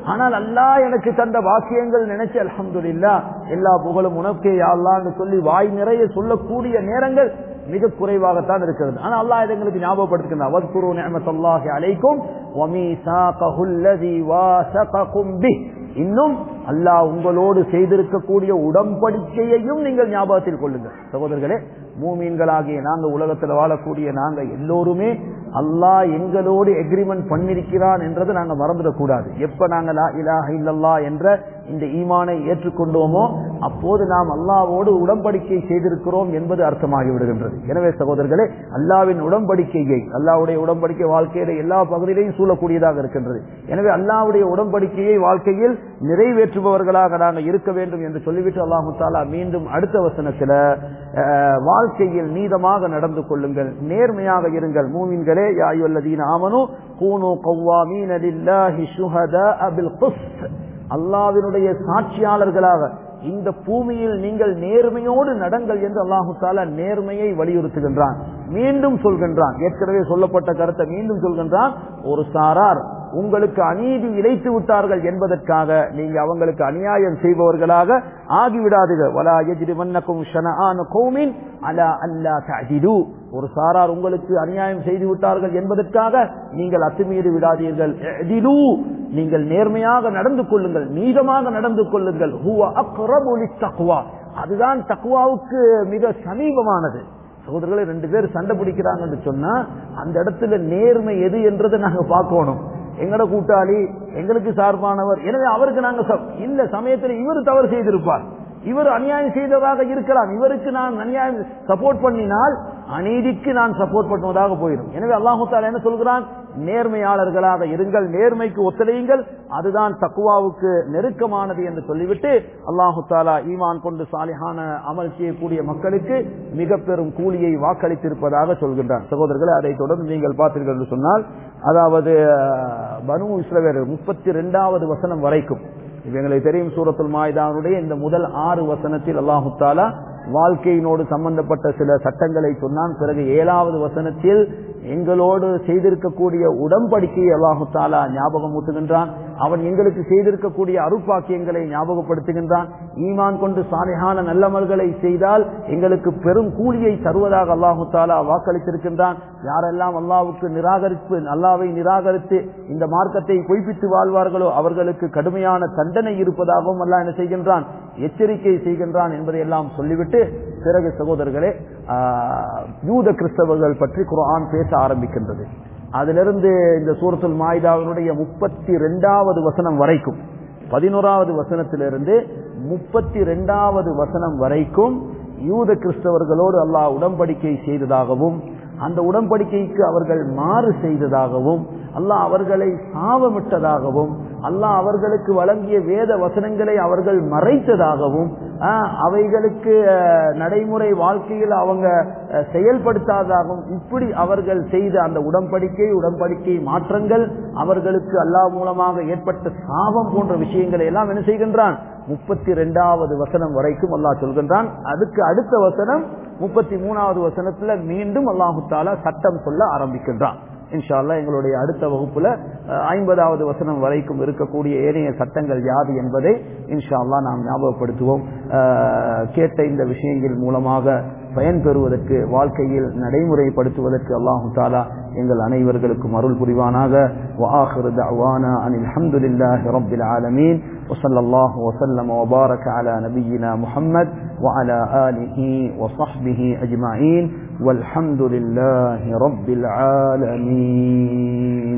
ஆனால் அல்லாஹ் எனக்கு தந்த வாக்கியங்கள் நினைச்சு அல்ஹம்துலில்லா எல்லா புகழும் உனக்கே யாழ்லான்னு சொல்லி வாய் நிறைய சொல்லக்கூடிய நேரங்கள் மிக குறைவாகத்தான் இருக்கிறது ஆனா அல்லாஹ் இதை எங்களுக்கு ஞாபகப்படுத்துகின்றான் வத்குரு நிஅமத்தல்லாஹி அலைக்கும் வமீசாகஹு அல்லதி வாசககும் பிஹ் இன்னும் அல்லாஹ் உங்களோடு செய்திருக்கக்கூடிய உடம்படிக்கையையும் நீங்கள் ஞாபகத்தில் கொள்ளுங்கள் சகோதரர்களே மூமீன்களாகிய நாங்க உலகத்தில் வாழக்கூடிய நாங்க எல்லோருமே அல்லாஹ் எங்களோடு எக்ரிமெண்ட் பண்ணிருக்கிறான் என்றதை நாங்க மறந்துடக்கூடாது எப்ப நாங்க லா இலாஹ இல்லல்லா என்ற இந்த ஈமானை ஏற்றுக்கொண்டோமோ அப்போது நாம் அல்லாவோடு உடம்படிக்கை செய்திருக்கிறோம் என்பது அர்த்தமாகி விடுகின்றது எனவே சகோதரர்களே அல்லாவின் உடம்படிக்கையை அல்லாவுடைய உடம்படிக்கை வாழ்க்கையில எல்லா பகுதியிலையும் சூழக்கூடியதாக இருக்கின்றது எனவே அல்லாவுடைய உடம்படிக்கையை வாழ்க்கையில் நிறைவேற்றுபவர்களாக நாங்கள் இருக்க வேண்டும் என்று சொல்லிவிட்டு அல்லாஹு தாலா மீண்டும் அடுத்த வசனத்துல அஹ், வாழ்க்கையில் நீதமாக நடந்து கொள்ளுங்கள் நேர்மையாக இருங்கள் மூமின்களே யாயுல்லதீன ஆமனு கூனு கவ்வாமீன லில்லாஹி ஷுஹதாஅ பில் குஸ்த் அல்லாவினுடைய சாட்சியாளர்களாக இந்த பூமியில் நீங்கள் நேர்மையோடு நடங்கள் என்று அல்லாஹு தாலா நேர்மையை வலியுறுத்துகின்றான் மீண்டும் சொல்கின்றான் ஏற்கனவே சொல்லப்பட்ட கருத்தை மீண்டும் சொல்கின்றான் ஒரு சாரார் உங்களுக்கு அநீதி இழைத்து விட்டார்கள் என்பதற்காக நீங்க அவங்களுக்கு அநியாயம் செய்பவர்களாக ஆகிவிடாதுக வலா எஜிரிமன்னக்கும் ஷனஆன கௌமின் அலா அல்லா தஜிது ஒரு சாரார் உங்களுக்கு அநியாயம் செய்து விட்டார்கள் என்பதற்காக நீங்கள் அத்துமீறி விடாதீர்கள் எதிலு நீங்கள் நேர்மையாக நடந்து கொள்ளுங்கள் நீதமாக நடந்து கொள்ளுங்கள் ஹுவ அக்ரபு லித்தக்வா அதுதான் தக்வாவுக்கு மிக சமீபமானது சகோதரர்களை ரெண்டு பேர் சண்டை பிடிக்கிறாங்கன்னு சொன்னா அந்த இடத்துல நேர்மை எது என்றதை நாங்க பார்க்கணும் எங்கட கூட்டாளி எங்களுக்கு சார்பானவர் எனவே அவருக்கு நாங்க ச- இந்த சமயத்தில் இவர் தவறு செய்திருப்பார் இவர் அநியாயம் செய்ததாக இருக்கலாம் இவருக்கு நான் அநியாயம் சப்போர்ட் பண்ணினால் அநீதிக்கு நான் சப்போர்ட் பண்ணுவதாக போயிடும் எனவே அல்லாஹு தாலா என்ன சொல்கிறான் நேர்மையாளர்களாக இருங்கள் நேர்மைக்கு ஒத்துழையுங்கள் அதுதான் தக்குவாவுக்கு நெருக்கமானது என்று சொல்லிவிட்டு அல்லாஹு தாலா ஈமான் கொண்டு சாலிஹான அமல் செய்யக்கூடிய மக்களுக்கு மிக பெரும் கூலியை வாக்களித்திருப்பதாக சொல்கின்றான் சகோதரர்களே அதை தொடர்ந்து நீங்கள் பார்த்தீர்கள் என்று சொன்னால் அதாவது அஹ், பனு இஸ்ரவேல் முப்பத்தி ரெண்டாவது வசனம் வரைக்கும் இப்ப எங்களுக்கு தெரியும் சூரத்துல் மாயுதாவுடைய இந்த முதல் ஆறு வசனத்தில் அல்லாஹு தாலா வாழ்க்கையினோடு சம்பந்தப்பட்ட சில சட்டங்களை சொன்னான் பிறகு ஏழாவது வசனத்தில் எங்களோடு செய்திருக்கக்கூடிய உடன்படிக்கையை அல்லாஹு தாலா ஞாபகம் ஊட்டுகின்றான் அவன் எங்களுக்கு செய்திருக்கக்கூடிய அருப்பாக்கியங்களை ஞாபகப்படுத்துகின்றான் ஈமான் கொண்டு சாலையான நல்லமல்களை செய்தால் எங்களுக்கு பெரும் கூலியை தருவதாக அல்லாஹு தாலா வாக்களித்திருக்கின்றான் யாரெல்லாம் அல்லாவுக்கு நிராகரிப்பு அல்லாவை நிராகரித்து இந்த மார்க்கத்தை பொய்ப்பித்து வாழ்வார்களோ அவர்களுக்கு கடுமையான தண்டனை இருப்பதாகவும் அல்லாஹ் என்ன செய்கின்றான் எச்சரிக்கை செய்கின்றான் என்பதை எல்லாம் சொல்லிவிட்டு பிறகு சகோதரர்களே ஆஹ், யூத கிறிஸ்தவர்கள் பற்றி குர்ஆன் பேச ஆரம்பிக்கின்றது அதிலிருந்து இந்த சூரத்துல் மாயுதாவினுடைய முப்பத்தி ரெண்டாவது வசனம் வரைக்கும் பதினோராவது வசனத்திலிருந்து முப்பத்தி ரெண்டாவது வசனம் வரைக்கும் யூத கிறிஸ்தவர்களோடு அல்லாஹ் உடன்படிக்கை செய்ததாகவும் அந்த உடன்படிக்கைக்கு அவர்கள் மாறு செய்ததாகவும் அல்லாஹ் அவர்களை சாபமிட்டதாகவும் அல்லாஹ் அவர்களுக்கு வழங்கிய வேத வசனங்களை அவர்கள் மறைத்ததாகவும் ஆஹ், அவைகளுக்கு அஹ், நடைமுறை வாழ்க்கையில் அவங்க அஹ், செயல்படுத்தாததாகவும் இப்படி அவர்கள் செய்த அந்த உடன்படிக்கை உடன்படிக்கை மாற்றங்கள் அவர்களுக்கு அல்லாஹ் மூலமாக ஏற்பட்ட சாபம் போன்ற விஷயங்களை எல்லாம் என்ன செய்கின்றான் முப்பத்தி ரெண்டாவது வசனம் வரைக்கும் அல்லாஹ் சொல்கின்றான் அதுக்கு அடுத்த வசனம் முப்பத்தி மூணாவது வசனத்துல மீண்டும் அல்லாஹு தாலா சட்டம் சொல்ல ஆரம்பிக்கின்றான் இன்ஷா அல்லாஹ் எங்களுடைய அடுத்த வகுப்புல அஹ், ஐம்பதாவது வசனம் வரைக்கும் இருக்கக்கூடிய ஏனைய சட்டங்கள் யாது என்பதை இன்ஷா அல்லாஹ் நாம் ஞாபகப்படுத்துவோம் அஹ், கேட்ட இந்த விஷயங்கள் மூலமாக பயன் பெறுவதற்கு வாழ்க்கையில் நடைமுறைப்படுத்துவதற்கு அல்லாஹு தாலா எங்கள் அனைவர்களுக்கும் அருள் புரிவானாக وآخر دعوانا أن الحمد لله رب العالمين وصلى الله وسلم وبارك على نبينا محمد وعلى آله وصحبه أجمعين والحمد لله رب العالمين